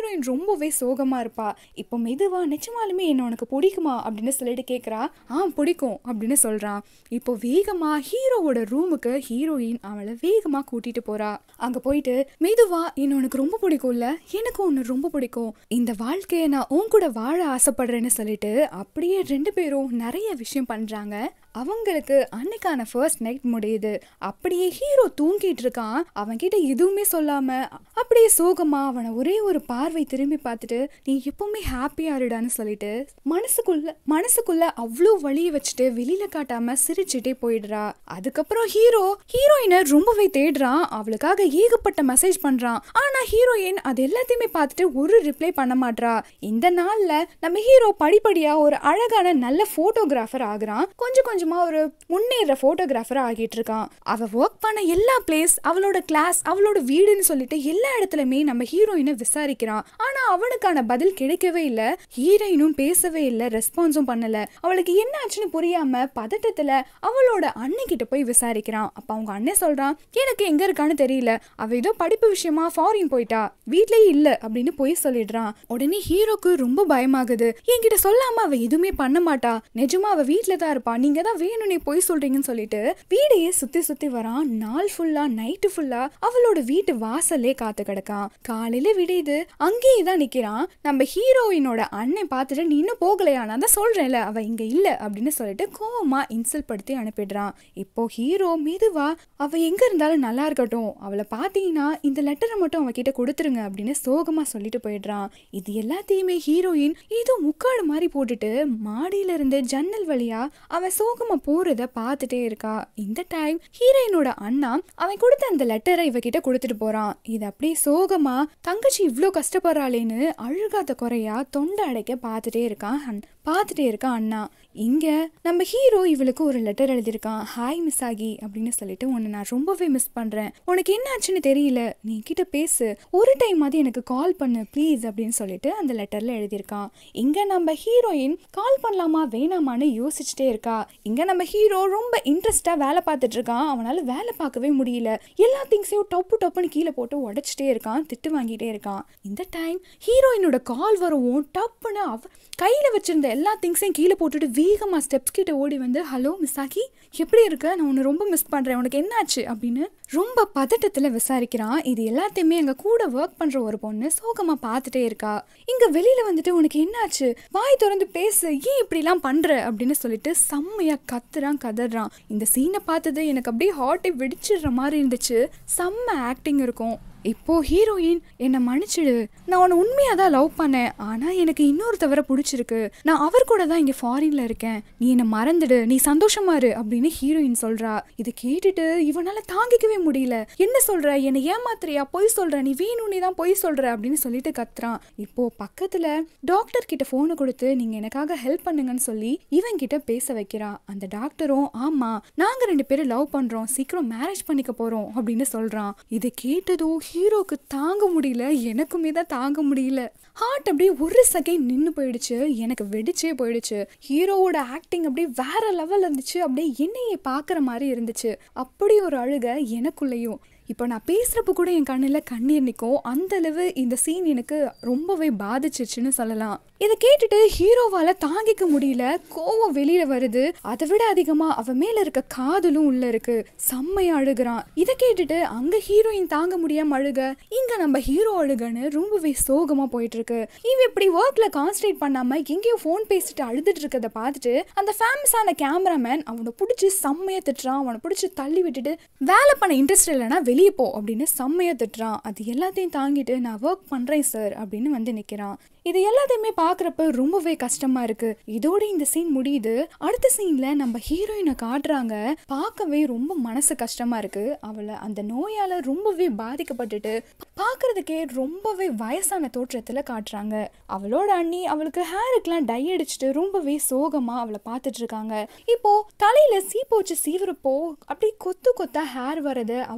ஹீரோயின் ரொம்பவே சோகமா இருப்பா இப்போ மெதுவா நிஜமாலுமே என்ன உனக்கு பிடிக்குமா அப்படின்னு சொல்லிட்டு கேட்குறா ஆ பிடிக்கும் அப்படின்னு சொல்றான் இப்போ வேகமா ஹீரோவோட ரூமுக்கு ஹீரோயின் அவளை வேகமா கூட்டிட்டு போறா அங்க போயிட்டு மெதுவா என்ன உனக்கு ரொம்ப பிடிக்கும்ல எனக்கு உன்னை ரொம்ப பிடிக்கும் இந்த வாழ்க்கையை நான் உன் கூட வாழ ஆசைப்படுறேன்னு சொல்லிட்டு அப்படியே ரெண்டு பேரும் நிறைய விஷயம் பண்றாங்க அவங்களுக்கு அன்னைக்கான ஃபர்ஸ்ட் நைட் முடியுது அப்படியே ஹீரோ தூங்கிட்டு இருக்கான் அவன் கிட்ட எதுவுமே சொல்லாம அப்படியே சோகமா அவனை ஒரே ஒரு பார்வை திரும்பி பார்த்துட்டு நீ எப்பவுமே ஹாப்பியா இருடான்னு சொல்லிட்டு மனசுக்குள்ள மனசுக்குள்ள அவ்வளோ வழியை வச்சுட்டு வெளியில காட்டாம சிரிச்சுட்டே போயிடுறா அதுக்கப்புறம் ஹீரோ ஹீரோயினை ரொம்பவே தேடுறான் அவளுக்காக ஏகப்பட்ட மெசேஜ் பண்றான் ஆனா ஹீரோயின் அது எல்லாத்தையுமே பார்த்துட்டு ஒரு ரிப்ளை பண்ண மாட்றா இந்த நாள்ல நம்ம ஹீரோ படிப்படியா ஒரு அழகான நல்ல போட்டோகிராஃபர் ஆகுறான் கொஞ்சம் கொஞ்சமா ஒரு முன்னேற போட்டோகிராஃபர் ஆகிட்டு இருக்கான் அவ ஒர்க் பண்ண எல்லா பிளேஸ் அவளோட கிளாஸ் அவளோட வீடுன்னு சொல்லிட்டு எல்லா இடத்துலயுமே நம்ம ஹீரோயினை விசாரிக்கிறான் ஆனா அவனுக்கான பதில் கிடைக்கவே இல்ல ஹீரோயினும் பேசவே இல்ல ரெஸ்பான்ஸும் பண்ணல அவளுக்கு என்ன ஆச்சுன்னு புரியாம பதட்டத்துல அவளோட அண்ணன் கிட்ட போய் விசாரிக்கிறான் அப்ப அவங்க அண்ணன் சொல்றான் எனக்கு எங்க இருக்கான்னு தெரியல அவ ஏதோ படிப்பு விஷயமா ஃபாரின் போயிட்டா வீட்லயே இல்ல அப்படின்னு போய் சொல்லிடுறான் உடனே ஹீரோக்கு ரொம்ப பயமாகுது என்கிட்ட சொல்லாம அவ எதுவுமே பண்ண மாட்டா நிஜமா அவ வீட்ல தான் இருப்பா நீங்க தான் வேணும்னே போய் சொல்றீங்கன்னு சொல்லிட்டு வீடையே சுத்தி சுத்தி வரான் நாள் ஃபுல்லா நைட்டு ஃபுல்லா அவளோட வீட்டு வாசல்லே காத்து கிடக்கான் காலையில விடியுது அங்கேயே தான் நிக்கிறான் நம்ம ஹீரோயினோட அண்ணன் பார்த்துட்டு நீ இன்னும் போகலையா நான் தான் சொல்றேன்ல அவ இங்க இல்ல அப்படின்னு சொல்லிட்டு கோவமா இன்சல்ட் படுத்தி அனுப்பிடுறான் இப்போ ஹீரோ மெதுவா அவ எங்க இருந்தாலும் நல்லா இருக்கட்டும் அவளை பாத்தீங்கன்னா இந்த லெட்டரை மட்டும் அவகிட்ட கொடுத்துருங்க அப்படின்னு சோகமா சொல்லிட்டு போயிடுறான் இது எல்லாத்தையுமே ஹீரோயின் ஏதோ முக்காடு மாதிரி போட்டுட்டு மாடியில இருந்து ஜன்னல் வழியா அவன் சோகமா போறத பார்த்துட்டே இருக்கா இந்த டைம் ஹீரோயினோட அண்ணா அவன் கொடுத்த அந்த லெட்டரை இவகிட்ட கொடுத்துட்டு போறான் இது அப்படியே சோகமா தங்கச்சி இவ்ளோ கஷ்டப்படுறாளேன்னு அழுகாத குறையா தொண்டை அடைக்க பார்த்துட்டே இருக்கான் அண்- பார்த்துட்டே இருக்கான் அண்ணா இங்க நம்ம ஹீரோ இவளுக்கு ஒரு லெட்டர் எழுதியிருக்கான் ஹாய் மிஸ் ஆகி அப்படின்னு சொல்லிட்டு உன்னை நான் ரொம்பவே மிஸ் பண்றேன் உனக்கு என்ன ஆச்சுன்னு தெரியல நீ கிட்ட பேசு ஒரு டைம் அது எனக்கு கால் பண்ணு ப்ளீஸ் அப்படின்னு சொல்லிட்டு அந்த லெட்டர்ல எழுதியிருக்கான் இங்க நம்ம ஹீரோயின் கால் பண்ணலாமா வேணாமான்னு யோசிச்சுட்டே இருக்கா இங்க நம்ம ஹீரோ ரொம்ப இன்ட்ரெஸ்டா வேலை பார்த்துட்டு இருக்கான் அவனால வேலை பார்க்கவே முடியல எல்லா திங்ஸையும் டொப்பு டொப்புன்னு கீழே போட்டு உடைச்சிட்டே இருக்கான் திட்டு வாங்கிட்டே இருக்கான் இந்த டைம் ஹீரோயினோட கால் வரவும் டப்புன்னு அவ கையில வச்சிருந்த எல்லா திங்ஸையும் கீழே போட்டுட்டு வேகமா ஸ்டெப்ஸ் கிட்ட ஓடி வந்து ஹலோ மிஸ்ஸாக்கி எப்படி இருக்க நான் உன்னை ரொம்ப மிஸ் பண்றேன் உனக்கு என்னாச்சு அப்படின்னு ரொம்ப பதட்டத்துல விசாரிக்கிறான் இது எல்லாத்தையுமே அங்க கூட ஒர்க் பண்ற ஒரு பொண்ணு சோகமா பார்த்துட்டே இருக்கா இங்க வெளியில வந்துட்டு உனக்கு என்னாச்சு வாய் திறந்து பேசு ஏன் இப்படிலாம் பண்ற அப்படின்னு சொல்லிட்டு செம்மையா கத்துறான் கதறான் இந்த சீனை பார்த்தது எனக்கு அப்படியே ஹார்ட்டை வெடிச்சிடுற மாதிரி இருந்துச்சு செம்ம ஆக்டிங் இருக்கும் இப்போ ஹீரோயின் என்னை மன்னிச்சிடு நான் உன்னை உண்மையாக தான் லவ் பண்ணேன் ஆனால் எனக்கு இன்னொருத்தவரை பிடிச்சிருக்கு நான் அவர் கூட தான் இங்கே ஃபாரின்ல இருக்கேன் நீ என்னை மறந்துடு நீ சந்தோஷமா இரு அப்படின்னு ஹீரோயின் சொல்றா இது கேட்டுட்டு இவனால தாங்கிக்கவே முடியல என்ன சொல்ற என்னை ஏமாத்துறியா பொய் சொல்ற நீ வேணும்னே தான் பொய் சொல்ற அப்படின்னு சொல்லிட்டு கத்துறான் இப்போ பக்கத்துல டாக்டர் கிட்ட போனை கொடுத்து நீங்க எனக்காக ஹெல்ப் பண்ணுங்கன்னு சொல்லி இவன் கிட்ட பேச வைக்கிறா அந்த டாக்டரும் ஆமா நாங்க ரெண்டு பேரும் லவ் பண்றோம் சீக்கிரம் மேரேஜ் பண்ணிக்க போறோம் அப்படின்னு சொல்றான் இதை கேட்டதும் ஹீரோக்கு தாங்க முடியல எனக்குமே தான் தாங்க முடியல ஹார்ட் அப்படியே ஒரு செகண்ட் நின்று போயிடுச்சு எனக்கு வெடிச்சே போயிடுச்சு ஹீரோவோட ஆக்டிங் அப்படியே வேற லெவல் இருந்துச்சு அப்படியே என்னையே பார்க்குற மாதிரி இருந்துச்சு அப்படி ஒரு அழுக எனக்குள்ளேயும் இப்போ நான் பேசுகிறப்ப கூட என் கண்ணில் கண்ணீர் நிற்கும் அந்த அளவு இந்த சீன் எனக்கு ரொம்பவே பாதிச்சிச்சுன்னு சொல்லலாம் இதை கேட்டுட்டு ஹீரோவால தாங்கிக்க முடியல கோவம் வெளியில வருது அதை விட அதிகமா அவ மேல இருக்க காதலும் உள்ள இருக்கு செம்மையா அழுகுறான் இதை கேட்டுட்டு அங்க ஹீரோயின் தாங்க முடியாம அழுக இங்க நம்ம ஹீரோ அழுகன்னு ரொம்பவே சோகமா போயிட்டு இருக்கு இவ இப்படி ஒர்க்ல கான்சன்ட்ரேட் பண்ணாம எங்கேயோ ஃபோன் பேசிட்டு அழுதுட்டு இருக்கதை பார்த்துட்டு அந்த ஃபேமஸான கேமராமேன் அவனை பிடிச்சி செம்மையா திட்டுறான் அவனை பிடிச்சி தள்ளி விட்டுட்டு வேலை பண்ண இன்ட்ரெஸ்ட் இல்லைன்னா வெளியே போ அப்படின்னு செம்மையா திட்டுறான் அது எல்லாத்தையும் தாங்கிட்டு நான் ஒர்க் பண்றேன் சார் அப்படின்னு வந்து நிக்கிறான் இது எல்லாத்தையுமே பார்க்குறப்ப ரொம்பவே கஷ்டமா இருக்கு இதோட இந்த சீன் முடியுது அடுத்த சீன்ல நம்ம ஹீரோயினை காட்டுறாங்க பார்க்கவே ரொம்ப மனசு கஷ்டமா இருக்கு அவளை அந்த நோயால ரொம்பவே பாதிக்கப்பட்டுட்டு பார்க்கறதுக்கே ரொம்பவே வயசான தோற்றத்துல காட்டுறாங்க அவளோட அண்ணி அவளுக்கு ஹேருக்குலாம் டை அடிச்சுட்டு ரொம்பவே சோகமா அவளை பார்த்துட்டு இருக்காங்க இப்போ தலையில சீப்பு வச்சு சீவுறப்போ அப்படியே கொத்து கொத்தா ஹேர் வரத அவங்க அண்ணி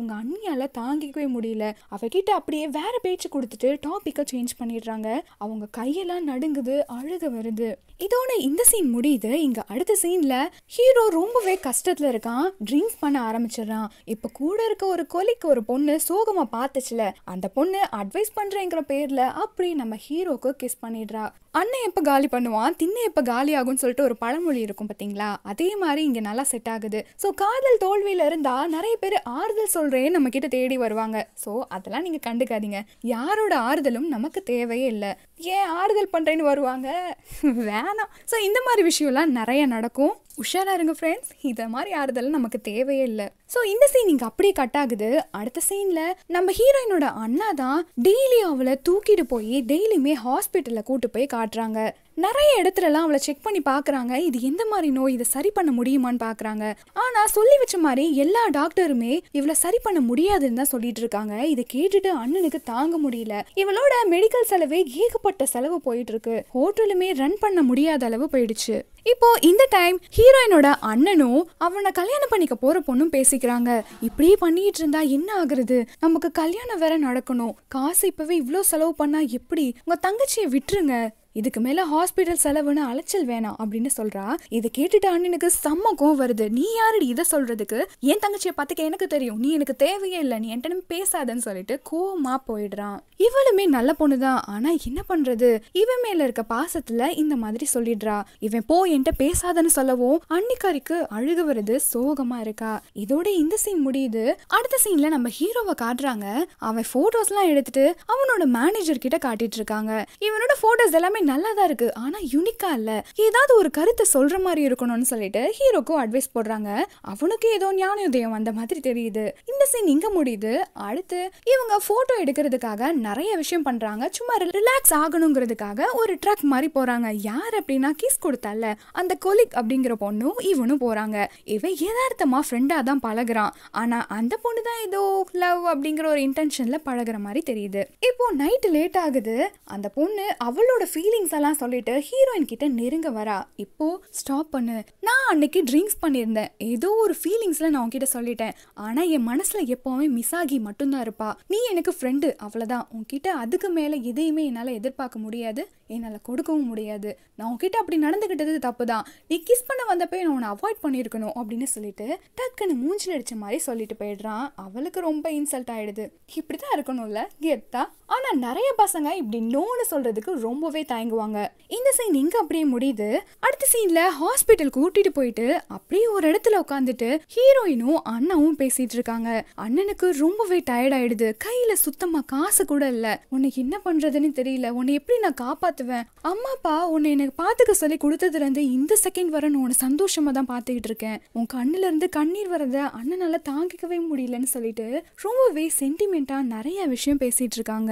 அண்ணியால தாங்கிக்கவே முடியல அவகிட்ட அப்படியே வேற பேச்சு கொடுத்துட்டு டாபிக்கை சேஞ்ச் பண்ணிடுறாங்க அவங்க கையெல்லாம் நடுங்குது அழுக வருது இதோட இந்த சீன் முடியுது இங்க அடுத்த சீன்ல ஹீரோ ரொம்பவே கஷ்டத்துல இருக்கான் ட்ரிங்க்ஸ் பண்ண ஆரம்பிச்சிடுறான் இப்ப கூட இருக்க ஒரு கொலிக்கு ஒரு பொண்ணு சோகமா பார்த்துச்சுல அந்த பொண்ணு அட்வைஸ் பண்றேங்கிற பேர்ல அப்படி நம்ம ஹீரோக்கு கிஸ் பண்ணிடுறா அண்ணன் எப்ப காலி பண்ணுவான் திண்ண எப்ப காலி ஆகும்னு சொல்லிட்டு ஒரு பழமொழி இருக்கும் பாத்தீங்களா அதே மாதிரி இங்க நல்லா செட் ஆகுது ஸோ காதல் தோல்வியில இருந்தா நிறைய பேர் ஆறுதல் சொல்றேன் நம்ம கிட்ட தேடி வருவாங்க ஸோ அதெல்லாம் நீங்க கண்டுக்காதீங்க யாரோட ஆறுதலும் நமக்கு தேவையே இல்லை ஏன் ஆறுதல் பண்றேன்னு வருவாங்க வேணாம் ஸோ இந்த மாதிரி விஷயம்லாம் நிறைய நடக்கும் உஷாரா இருங்க ஃப்ரெண்ட்ஸ் இதை மாதிரி ஆறுதல் நமக்கு தேவையே இல்லை ஸோ இந்த சீன் இங்கே அப்படியே கட் ஆகுது அடுத்த சீனில் நம்ம ஹீரோயினோட அண்ணா தான் டெய்லி அவளை தூக்கிட்டு போய் டெய்லியுமே ஹாஸ்பிட்டலில் கூட்டு போய் காட்டுறாங்க நிறைய இடத்துலலாம் அவளை செக் பண்ணி பார்க்குறாங்க இது எந்த மாதிரி நோய் இதை சரி பண்ண முடியுமான்னு பார்க்குறாங்க ஆனால் சொல்லி வச்ச மாதிரி எல்லா டாக்டருமே இவளை சரி பண்ண முடியாதுன்னு தான் சொல்லிட்டு இருக்காங்க இதை கேட்டுட்டு அண்ணனுக்கு தாங்க முடியல இவளோட மெடிக்கல் செலவே ஏகப்பட்ட செலவு போயிட்டு இருக்கு ஹோட்டலுமே ரன் பண்ண முடியாத அளவு போயிடுச்சு இப்போ இந்த டைம் ஹீரோயினோட அண்ணனும் அவனை கல்யாணம் பண்ணிக்க போற பொண்ணும் பேசிக்கிறாங்க இப்படியே பண்ணிட்டு இருந்தா என்ன ஆகுறது நமக்கு கல்யாணம் வேற நடக்கணும் காசு இப்பவே இவ்வளோ செலவு பண்ணா எப்படி உங்க தங்கச்சியை விட்டுருங்க இதுக்கு மேல ஹாஸ்பிட்டல் செலவுன்னு அலைச்சல் வேணாம் அப்படின்னு சொல்றா இதை கேட்டுட்டு அண்ணனுக்கு செம்ம கோவம் வருது நீ யாரடி இதை சொல்றதுக்கு என் தங்கச்சியை பார்த்துக்க எனக்கு தெரியும் நீ எனக்கு தேவையே இல்லை நீ என்கிட்ட பேசாதன்னு சொல்லிட்டு கோவமா போயிடுறான் இவளுமே நல்ல பொண்ணுதான் ஆனா என்ன பண்றது இவன் மேல இருக்க பாசத்துல இந்த மாதிரி சொல்லிடுறா இவன் போ என்கிட்ட பேசாதன்னு சொல்லவும் அன்னிக்காரிக்கு அழுக வருது சோகமா இருக்கா இதோட இந்த சீன் முடியுது அடுத்த சீன்ல நம்ம ஹீரோவை காட்டுறாங்க அவன் போட்டோஸ்லாம் எடுத்துட்டு அவனோட மேனேஜர் கிட்ட காட்டிட்டு இருக்காங்க இவனோட போட்டோஸ் எல்லாமே நல்லா தான் இருக்கு ஆனா யூனிக்கா இல்ல ஏதாவது ஒரு கருத்தை சொல்ற மாதிரி இருக்கணும்னு சொல்லிட்டு ஹீரோக்கும் அட்வைஸ் போடுறாங்க அவனுக்கு ஏதோ ஞானோதயம் வந்த மாதிரி தெரியுது இந்த சீன் இங்க முடியுது அடுத்து இவங்க போட்டோ எடுக்கிறதுக்காக நிறைய விஷயம் பண்றாங்க சும்மா ரிலாக்ஸ் ஆகணுங்கிறதுக்காக ஒரு ட்ரக் மாதிரி போறாங்க யார் அப்படின்னா கிஸ் கொடுத்தால அந்த கொலிக் அப்படிங்கிற பொண்ணும் இவனும் போறாங்க இவன் யதார்த்தமா ஃப்ரெண்டா தான் பழகுறான் ஆனா அந்த பொண்ணு தான் ஏதோ லவ் அப்படிங்கிற ஒரு இன்டென்ஷன்ல பழகுற மாதிரி தெரியுது இப்போ நைட்டு லேட் ஆகுது அந்த பொண்ணு அவளோட ஃபீலிங்ஸ் எல்லாம் சொல்லிட்டு ஹீரோயின் கிட்ட நெருங்க வரா இப்போ ஸ்டாப் பண்ணு நான் அன்னைக்கு ட்ரிங்க்ஸ் பண்ணியிருந்தேன் ஏதோ ஒரு ஃபீலிங்ஸ்ல நான் உன்கிட்ட சொல்லிட்டேன் ஆனா என் மனசுல எப்பவுமே மிஸ் ஆகி மட்டும்தான் இருப்பா நீ எனக்கு ஃப்ரெண்டு அவ்வளவுதான் உன்கிட்ட அதுக்கு மேல எதையுமே என்னால எதிர்பார்க்க முடியாது என்னால கொடுக்கவும் முடியாது நான் உன்கிட்ட அப்படி நடந்துகிட்டது தப்பு தான் நீ கிஸ் பண்ண வந்தப்போ நான் உன்னை அவாய்ட் பண்ணியிருக்கணும் அப்படின்னு சொல்லிட்டு டக்குன்னு மூஞ்சில் அடிச்ச மாதிரி சொல்லிட்டு போயிடுறான் அவளுக்கு ரொம்ப இன்சல்ட் ஆயிடுது இப்படிதான் இருக்கணும்ல கெத்தா ஆனா நிறைய பசங்க இப்படி நோன்னு சொல்றதுக்கு ரொம்பவே தயங்குவாங்க இந்த சீன் இங்க அப்படியே முடியுது அடுத்த சீன்ல ஹாஸ்பிட்டல் கூட்டிட்டு போயிட்டு அப்படியே ஒரு இடத்துல உட்காந்துட்டு ஹீரோயினும் அண்ணாவும் பேசிட்டு இருக்காங்க அண்ணனுக்கு ரொம்பவே டயர்ட் ஆயிடுது கையில சுத்தமா காசு கூட இல்ல உனக்கு என்ன பண்றதுன்னு தெரியல உன்னை எப்படி நான் காப்பாத்துவேன் அம்மா அப்பா உன்னை எனக்கு பாத்துக்க சொல்லி கொடுத்ததுல இருந்து இந்த செகண்ட் வர நான் உன்னை சந்தோஷமா தான் பாத்துக்கிட்டு இருக்கேன் உன் கண்ணுல இருந்து கண்ணீர் வரத அண்ணனால தாங்கிக்கவே முடியலன்னு சொல்லிட்டு ரொம்பவே சென்டிமெண்டா நிறைய விஷயம் பேசிட்டு இருக்காங்க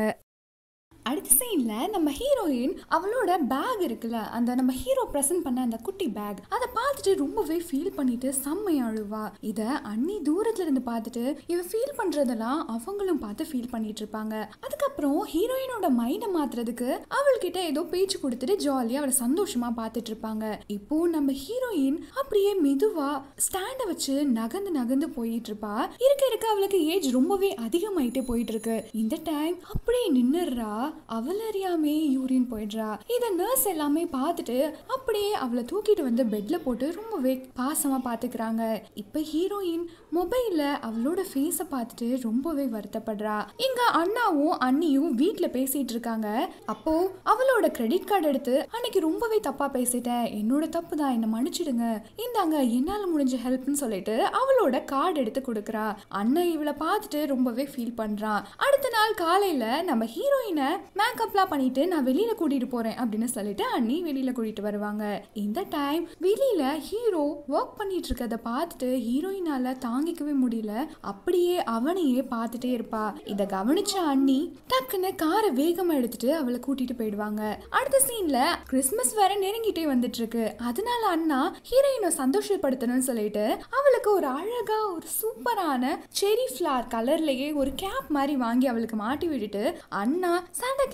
அடுத்த சீனில் நம்ம ஹீரோயின் அவளோட பேக் இருக்குல்ல அந்த நம்ம ஹீரோ ப்ரெசென்ட் பண்ண அந்த குட்டி பேக் அதை பார்த்துட்டு ரொம்பவே ஃபீல் பண்ணிட்டு செம்மையா அழுவா இதை அண்ணி தூரத்துல இருந்து பார்த்துட்டு இவ ஃபீல் பண்றதெல்லாம் அவங்களும் பார்த்து ஃபீல் பண்ணிட்டு இருப்பாங்க அதுக்கப்புறம் ஹீரோயினோட மைண்டை மாத்துறதுக்கு அவள்கிட்ட ஏதோ பேச்சு கொடுத்துட்டு ஜாலியாக அவளை சந்தோஷமா பார்த்துட்டு இருப்பாங்க இப்போ நம்ம ஹீரோயின் அப்படியே மெதுவா ஸ்டாண்டை வச்சு நகர்ந்து நகர்ந்து போயிட்டு இருப்பா இருக்க இருக்க அவளுக்கு ஏஜ் ரொம்பவே அதிகமாயிட்டே போயிட்டு இருக்கு இந்த டைம் அப்படியே நின்னுடுறா அவள் அறியாமே யூரின் போயிடுறா இதை நர்ஸ் எல்லாமே பார்த்துட்டு அப்படியே அவளை தூக்கிட்டு வந்து பெட்ல போட்டு ரொம்பவே பாசமா பாத்துக்கிறாங்க இப்ப ஹீரோயின் மொபைல்ல அவளோட ஃபேஸை பார்த்துட்டு ரொம்பவே வருத்தப்படுறா இங்க அண்ணாவும் அண்ணியும் வீட்ல பேசிட்டு இருக்காங்க அப்போ அவளோட கிரெடிட் கார்டு எடுத்து அன்னைக்கு ரொம்பவே தப்பா பேசிட்டேன் என்னோட தப்பு தான் என்ன மன்னிச்சிடுங்க இந்தாங்க என்னால முடிஞ்ச ஹெல்ப்னு சொல்லிட்டு அவளோட கார்டு எடுத்து கொடுக்குறா அண்ணன் இவளை பார்த்துட்டு ரொம்பவே ஃபீல் பண்றான் அடுத்த நாள் காலையில நம்ம ஹீரோயினை மேக்கப்லாம் பண்ணிட்டு நான் வெளியில கூட்டிட்டு போறேன் அப்படின்னு சொல்லிட்டு அண்ணி வெளியில கூட்டிட்டு வருவாங்க இந்த டைம் வெளியில ஹீரோ ஒர்க் பண்ணிட்டு இருக்கத பார்த்துட்டு ஹீரோயினால தாங்கிக்கவே முடியல அப்படியே அவனையே பார்த்துட்டே இருப்பா இத கவனிச்ச அண்ணி டக்குன்னு காரை வேகமா எடுத்துட்டு அவளை கூட்டிட்டு போயிடுவாங்க அடுத்த சீன்ல கிறிஸ்மஸ் வேற நெருங்கிட்டே வந்துட்டு இருக்கு அதனால அண்ணா ஹீரோயினை சந்தோஷப்படுத்தணும்னு சொல்லிட்டு அவளுக்கு ஒரு அழகா ஒரு சூப்பரான செரி ஃபிளார் கலர்லயே ஒரு கேப் மாதிரி வாங்கி அவளுக்கு மாட்டி விட்டுட்டு அண்ணா சாண்டா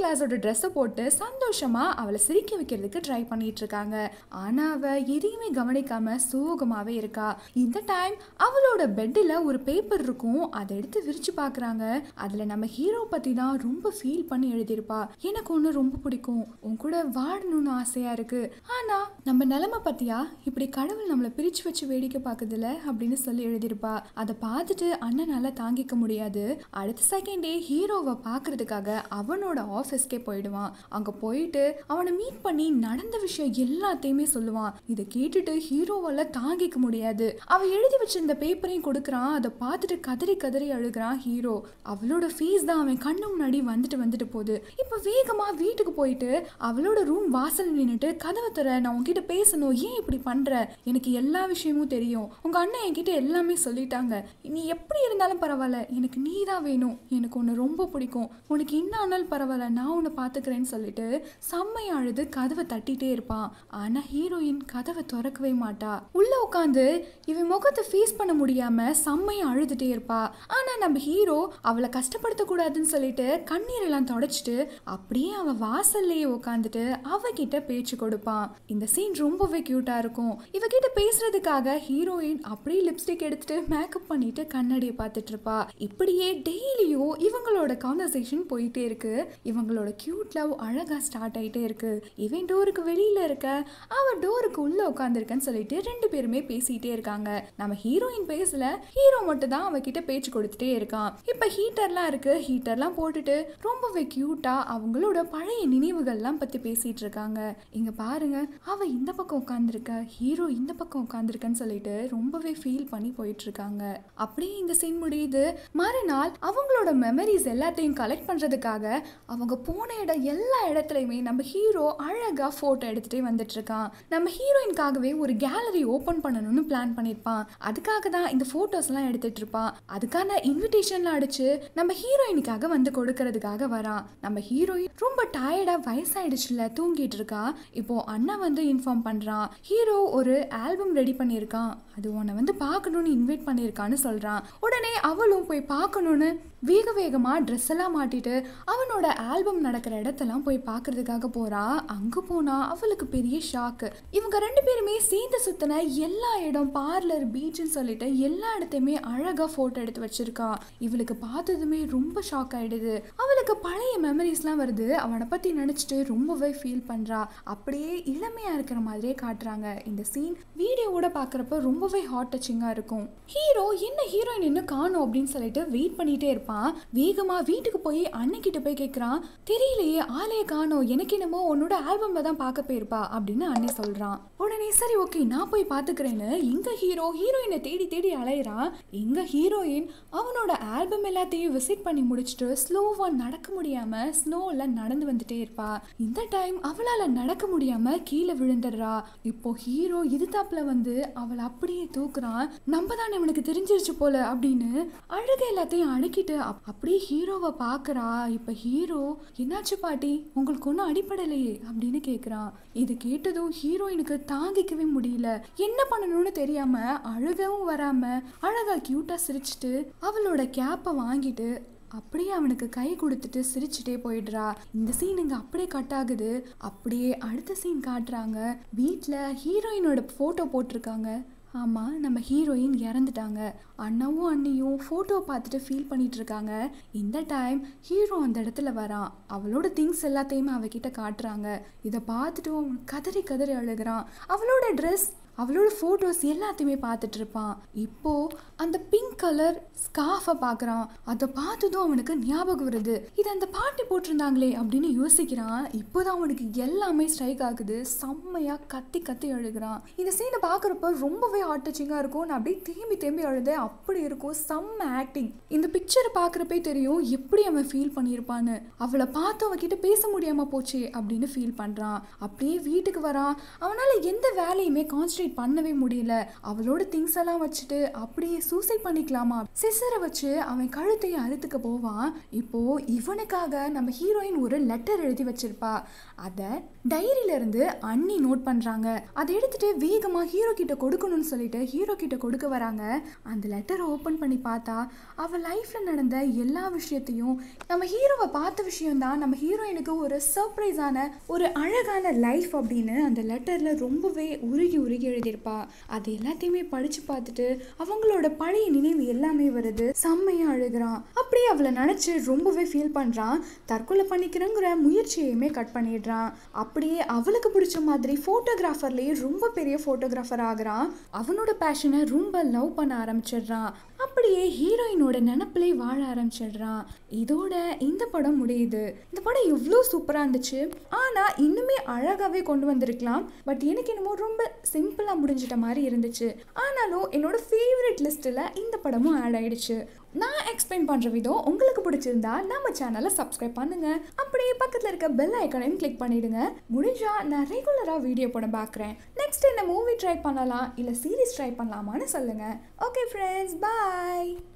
கிளாஸோட ட்ரெஸ்ஸை போட்டு சந்தோஷமா அவளை சிரிக்க வைக்கிறதுக்கு ட்ரை பண்ணிட்டு இருக்காங்க ஆனா அவ எதையுமே கவனிக்காம சோகமாவே இருக்கா இந்த டைம் அவளோட பெட்டில் ஒரு பேப்பர் இருக்கும் அதை எடுத்து விரிச்சு பார்க்கறாங்க அதுல நம்ம ஹீரோ பத்தி தான் ரொம்ப ஃபீல் பண்ணி எழுதியிருப்பா எனக்கு ஒன்று ரொம்ப பிடிக்கும் உன் கூட வாழணும்னு ஆசையா இருக்கு ஆனா நம்ம நிலைமை பத்தியா இப்படி கடவுள் நம்மளை பிரிச்சு வச்சு வேடிக்கை பார்க்குதுல அப்படின்னு சொல்லி எழுதியிருப்பா அதை பார்த்துட்டு அண்ணனால தாங்கிக்க முடியாது அடுத்த செகண்டே ஹீரோவை பார்க்கறதுக்காக அவனோட ஆஃபீஸ்க்கே போயிடுவான் அங்க போயிட்டு அவனை மீட் பண்ணி நடந்த விஷயம் எல்லாத்தையுமே சொல்லுவான் இதை கேட்டுட்டு ஹீரோவால தாங்கிக்க முடியாது அவ எழுதி வச்சிருந்த பேப்பரையும் கொடுக்குறான் அதை பார்த்துட்டு கதறி கதறி அழுகிறான் ஹீரோ அவளோட ஃபீஸ் தான் அவன் கண்ணு முன்னாடி வந்துட்டு வந்துட்டு போகுது இப்போ வேகமா வீட்டுக்கு போயிட்டு அவளோட ரூம் வாசல் நின்னுட்டு கதவை தர நான் உன்கிட்ட பேசணும் ஏன் இப்படி பண்ற எனக்கு எல்லா விஷயமும் தெரியும் உங்க அண்ணன் என்கிட்ட எல்லாமே சொல்லிட்டாங்க நீ எப்படி இருந்தாலும் பரவாயில்ல எனக்கு நீ தான் வேணும் எனக்கு உன்னை ரொம்ப பிடிக்கும் உனக்கு என்ன ஆனாலும் பரவாயில்ல நான் உன்னை பார்த்துக்கிறேன்னு சொல்லிட்டு செம்மையா அழுது கதவை தட்டிட்டே இருப்பான் ஆனா ஹீரோயின் கதவை திறக்கவே மாட்டா உள்ள உட்காந்து இவன் முகத்தை ஃபேஸ் பண்ண முடியாம செம்மையா அழுதுட்டே இருப்பா ஆனா நம்ம ஹீரோ அவளை கஷ்டப்படுத்த கூடாதுன்னு சொல்லிட்டு கண்ணீரெல்லாம் தொடச்சிட்டு அப்படியே அவ வாசல்லையே உட்காந்துட்டு அவகிட்ட பேச்சு கொடுப்பான் இந்த சீன் ரொம்பவே கியூட்டா இருக்கும் இவகிட்ட பேசுறதுக்காக ஹீரோயின் அப்படியே லிப்ஸ்டிக் எடுத்துட்டு மேக்கப் பண்ணிட்டு கண்ணாடியை பார்த்துட்டு இருப்பா இப்படியே டெய்லியும் இவங்களோட கான்வர்சேஷன் போயிட்டே இருக்கு இவங்களோட கியூட் லவ் அழகா ஸ்டார்ட் ஆயிட்டே இருக்கு இவன் டோருக்கு வெளியில இருக்க அவ டோருக்கு உள்ள உட்காந்துருக்கன்னு சொல்லிட்டு ரெண்டு பேருமே பேசிட்டே இருக்காங்க நம்ம ஹீரோயின் பேசல ஹீரோ மட்டும் தான் அவகிட்ட பேச்சு கொடுத்துட்டே இருக்கான் இப்ப ஹீட்டர்லாம் இருக்கு ஹீட்டர்லாம் போட்டுட்டு ரொம்பவே கியூட்டா அவங்களோட பழைய நினைவுகள்லாம் பத்தி பேசிட்டு இருக்காங்க இங்க பாருங்க அவ இந்த பக்கம் உட்காந்துருக்க ஹீரோ இந்த பக்கம் உட்காந்துருக்கன்னு சொல்லிட்டு ரொம்பவே ஃபீல் பண்ணி போயிட்டு இருக்காங்க அப்படியே இந்த சீன் முடியுது மறுநாள் அவங்களோட மெமரிஸ் எல்லாத்தையும் கலெக்ட் பண்றதுக்காக அவங்க போன இடம் எல்லா இடத்துலையுமே நம்ம ஹீரோ அழகா போட்டோ எடுத்துட்டே வந்துட்டு இருக்கான் நம்ம ஹீரோயின்காகவே ஒரு கேலரி ஓபன் பண்ணணும்னு பிளான் பண்ணியிருப்பான் அதுக்காக தான் இந்த போட்டோஸ் எல்லாம் எடுத்துட்டு இருப்பான் அதுக்கான இன்விடேஷன்லாம் அடிச்சு நம்ம ஹீரோயினுக்காக வந்து கொடுக்கறதுக்காக வரான் நம்ம ஹீரோயின் ரொம்ப டயர்டா வயசாயிடுச்சுல தூங்கிட்டு இருக்கா இப்போ அண்ணா வந்து இன்ஃபார்ம் பண்றான் ஹீரோ ஒரு ஆல்பம் ரெடி பண்ணியிருக்கான் அது உன்னை வந்து பார்க்கணும்னு இன்வைட் பண்ணியிருக்கான்னு சொல்றான் உடனே அவளும் போய் பார்க்கணும்னு வேக வேகமா ட்ரெஸ் எல்லாம் மாட்டிட்டு அவனோட ஆல்பம் நடக்கிற இடத்தெல்லாம் போய் பார்க்கறதுக்காக போறா அங்க போனா அவளுக்கு பெரிய ஷாக்கு இவங்க ரெண்டு பேருமே சேர்ந்து சுத்தின எல்லா இடம் பார்லர் பீச்னு சொல்லிட்டு எல்லா இடத்தையுமே அழகா போட்டோ எடுத்து வச்சிருக்கா இவளுக்கு பார்த்ததுமே ரொம்ப ஷாக் ஆயிடுது அவளுக்கு பழைய மெமரிஸ்லாம் வருது அவனை பத்தி நினைச்சிட்டு ரொம்பவே ஃபீல் பண்றா அப்படியே இளமையா இருக்கிற மாதிரியே காட்டுறாங்க இந்த சீன் வீடியோவோட பார்க்குறப்ப ரொம்பவே ஹாட் டச்சிங்காக இருக்கும் ஹீரோ என்ன ஹீரோயின் இன்னும் காணும் அப்படின்னு சொல்லிட்டு வெயிட் பண்ணிட்டே இருப்பான் வேகமா வீட்டுக்கு போய் அன்னைக்கிட்ட போய் கேட்குறான் தெரியலையே ஆளைய காணோம் எனக்கு என்னமோ உன்னோட ஆல்பம்ல தான் பார்க்க போயிருப்பா அப்படின்னு அண்ணே சொல்றான் உடனே சரி ஓகே நான் போய் பார்த்துக்கிறேன்னு எங்க ஹீரோ ஹீரோயினை தேடி தேடி அலையிறான் எங்க ஹீரோயின் அவனோட ஆல்பம் எல்லாத்தையும் விசிட் பண்ணி முடிச்சுட்டு ஸ்லோவா நடக்க முடியாம ஸ்னோல நடந்து வந்துட்டே இருப்பா இந்த டைம் அவளால நடக்க முடியாம கீழே விழுந்துடுறா இப்போ ஹீரோ இதுதாப்புல வந்து அவளை அப்படியே தூக்குறான் நம்ம தானே இவனுக்கு தெரிஞ்சிருச்சு போல அப்படின்னு அழுக எல்லாத்தையும் அடக்கிட்டு அப்- அப்படியே ஹீரோவை பார்க்கறா இப்ப ஹீரோ என்னாச்சு பாட்டி உங்களுக்கு ஒன்றும் அடிப்படலையே அப்படின்னு கேட்குறான் இது கேட்டதும் ஹீரோயினுக்கு தாங்கிக்கவே முடியல என்ன பண்ணணும்னு தெரியாம அழுகவும் வராம அழகா கியூட்டா சிரிச்சிட்டு அவளோட கேப்பை வாங்கிட்டு அப்படியே அவனுக்கு கை கொடுத்துட்டு சிரிச்சுட்டே போயிடுறா இந்த சீன் இங்க அப்படியே கட் ஆகுது அப்படியே அடுத்த சீன் காட்டுறாங்க வீட்டில் ஹீரோயினோட ஃபோட்டோ போட்டிருக்காங்க ஆமாம் நம்ம ஹீரோயின் இறந்துட்டாங்க அண்ணாவும் அண்ணியும் ஃபோட்டோ பார்த்துட்டு ஃபீல் பண்ணிட்டு இருக்காங்க இந்த டைம் ஹீரோ அந்த இடத்துல வரான் அவளோட திங்ஸ் எல்லாத்தையுமே அவகிட்ட காட்டுறாங்க இதை பார்த்துட்டு அவன் கதறி கதறி அழுகிறான் அவளோட ட்ரெஸ் அவளோட ஃபோட்டோஸ் எல்லாத்தையுமே பார்த்துட்டு இருப்பான் இப்போ அந்த பிங்க் கலர் ஸ்கார்ஃபை பார்க்குறான் அதை பார்த்ததும் அவனுக்கு ஞாபகம் வருது இது அந்த பாட்டி போட்டிருந்தாங்களே அப்படின்னு யோசிக்கிறான் இப்போதான் அவனுக்கு எல்லாமே ஸ்ட்ரைக் ஆகுது செம்மையா கத்தி கத்தி அழுகிறான் இந்த சீனை பார்க்குறப்ப ரொம்பவே ஹார்ட் டச்சிங்காக இருக்கும் நான் அப்படியே தேம்பி தேம்பி அழுதேன் அப்படி இருக்கும் செம்ம ஆக்டிங் இந்த பிக்சரை பார்க்குறப்பே தெரியும் எப்படி அவன் ஃபீல் பண்ணியிருப்பான்னு அவளை பார்த்து அவகிட்ட பேச முடியாம போச்சு அப்படின்னு ஃபீல் பண்றான் அப்படியே வீட்டுக்கு வரான் அவனால எந்த வேலையுமே கான்சன்ட்ரேட் கான்சென்ட்ரேட் பண்ணவே முடியல அவளோட திங்ஸ் எல்லாம் வச்சுட்டு அப்படியே சூசைட் பண்ணிக்கலாமா சிசரை வச்சு அவன் கழுத்தையை அறுத்துக்க போவான் இப்போ இவனுக்காக நம்ம ஹீரோயின் ஒரு லெட்டர் எழுதி வச்சிருப்பா அதை டைரியில இருந்து அண்ணி நோட் பண்றாங்க அதை எடுத்துட்டு வேகமா ஹீரோ கிட்ட கொடுக்கணும்னு சொல்லிட்டு ஹீரோ கிட்ட கொடுக்க வராங்க அந்த லெட்டரை ஓபன் பண்ணி பார்த்தா அவ லைஃப்ல நடந்த எல்லா விஷயத்தையும் நம்ம ஹீரோவை பார்த்த விஷயம் தான் நம்ம ஹீரோயினுக்கு ஒரு சர்ப்ரைஸான ஒரு அழகான லைஃப் அப்படின்னு அந்த லெட்டர்ல ரொம்பவே உருகி உருகி எழுதியிருப்பா அது எல்லாத்தையுமே படிச்சு பார்த்துட்டு அவங்களோட பழைய நினைவு எல்லாமே வருது செம்மையா அழுகிறான் அப்படியே அவளை நினைச்சு ரொம்பவே ஃபீல் பண்றான் தற்கொலை பண்ணிக்கிறேங்கிற முயற்சியையுமே கட் பண்ணிடுறான் அப்படியே அவளுக்கு பிடிச்ச மாதிரி ஃபோட்டோகிராஃபர்லேயே ரொம்ப பெரிய ஃபோட்டோகிராஃபர் ஆகுறான் அவனோட பேஷனை ரொம்ப லவ் பண்ண ஆரம்பிச்சிடுறான் அப்படியே ஹீரோயினோட நினப்பிலே வாழ ஆரம்பிச்சிடுறான் இதோட இந்த படம் முடியுது இந்த படம் எவ்வளோ சூப்பராக இருந்துச்சு ஆனால் இன்னுமே அழகாகவே கொண்டு வந்திருக்கலாம் பட் எனக்கு என்னமோ ரொம்ப சிம்பிளாக முடிஞ்சிட்ட மாதிரி இருந்துச்சு ஆனாலும் என்னோட ஃபேவரட் லிஸ்ட்டில் இந்த படமும் ஆட் ஆயிடுச்சு நான் எக்ஸ்பிளைன் பண்ணுற விதம் உங்களுக்கு பிடிச்சிருந்தா நம்ம சேனலை சப்ஸ்கிரைப் பண்ணுங்க அப்படியே பக்கத்தில் இருக்க பெல் ஐக்கனையும் கிளிக் பண்ணிடுங்க முடிஞ்சா நான் ரெகுலராக வீடியோ போட பார்க்குறேன் நெக்ஸ்ட் என்ன மூவி ட்ரை பண்ணலாம் இல்லை சீரிஸ் ட்ரை பண்ணலாமான்னு சொல்லுங்க ஓகே ஃப்ரெண்ட்ஸ் பாய்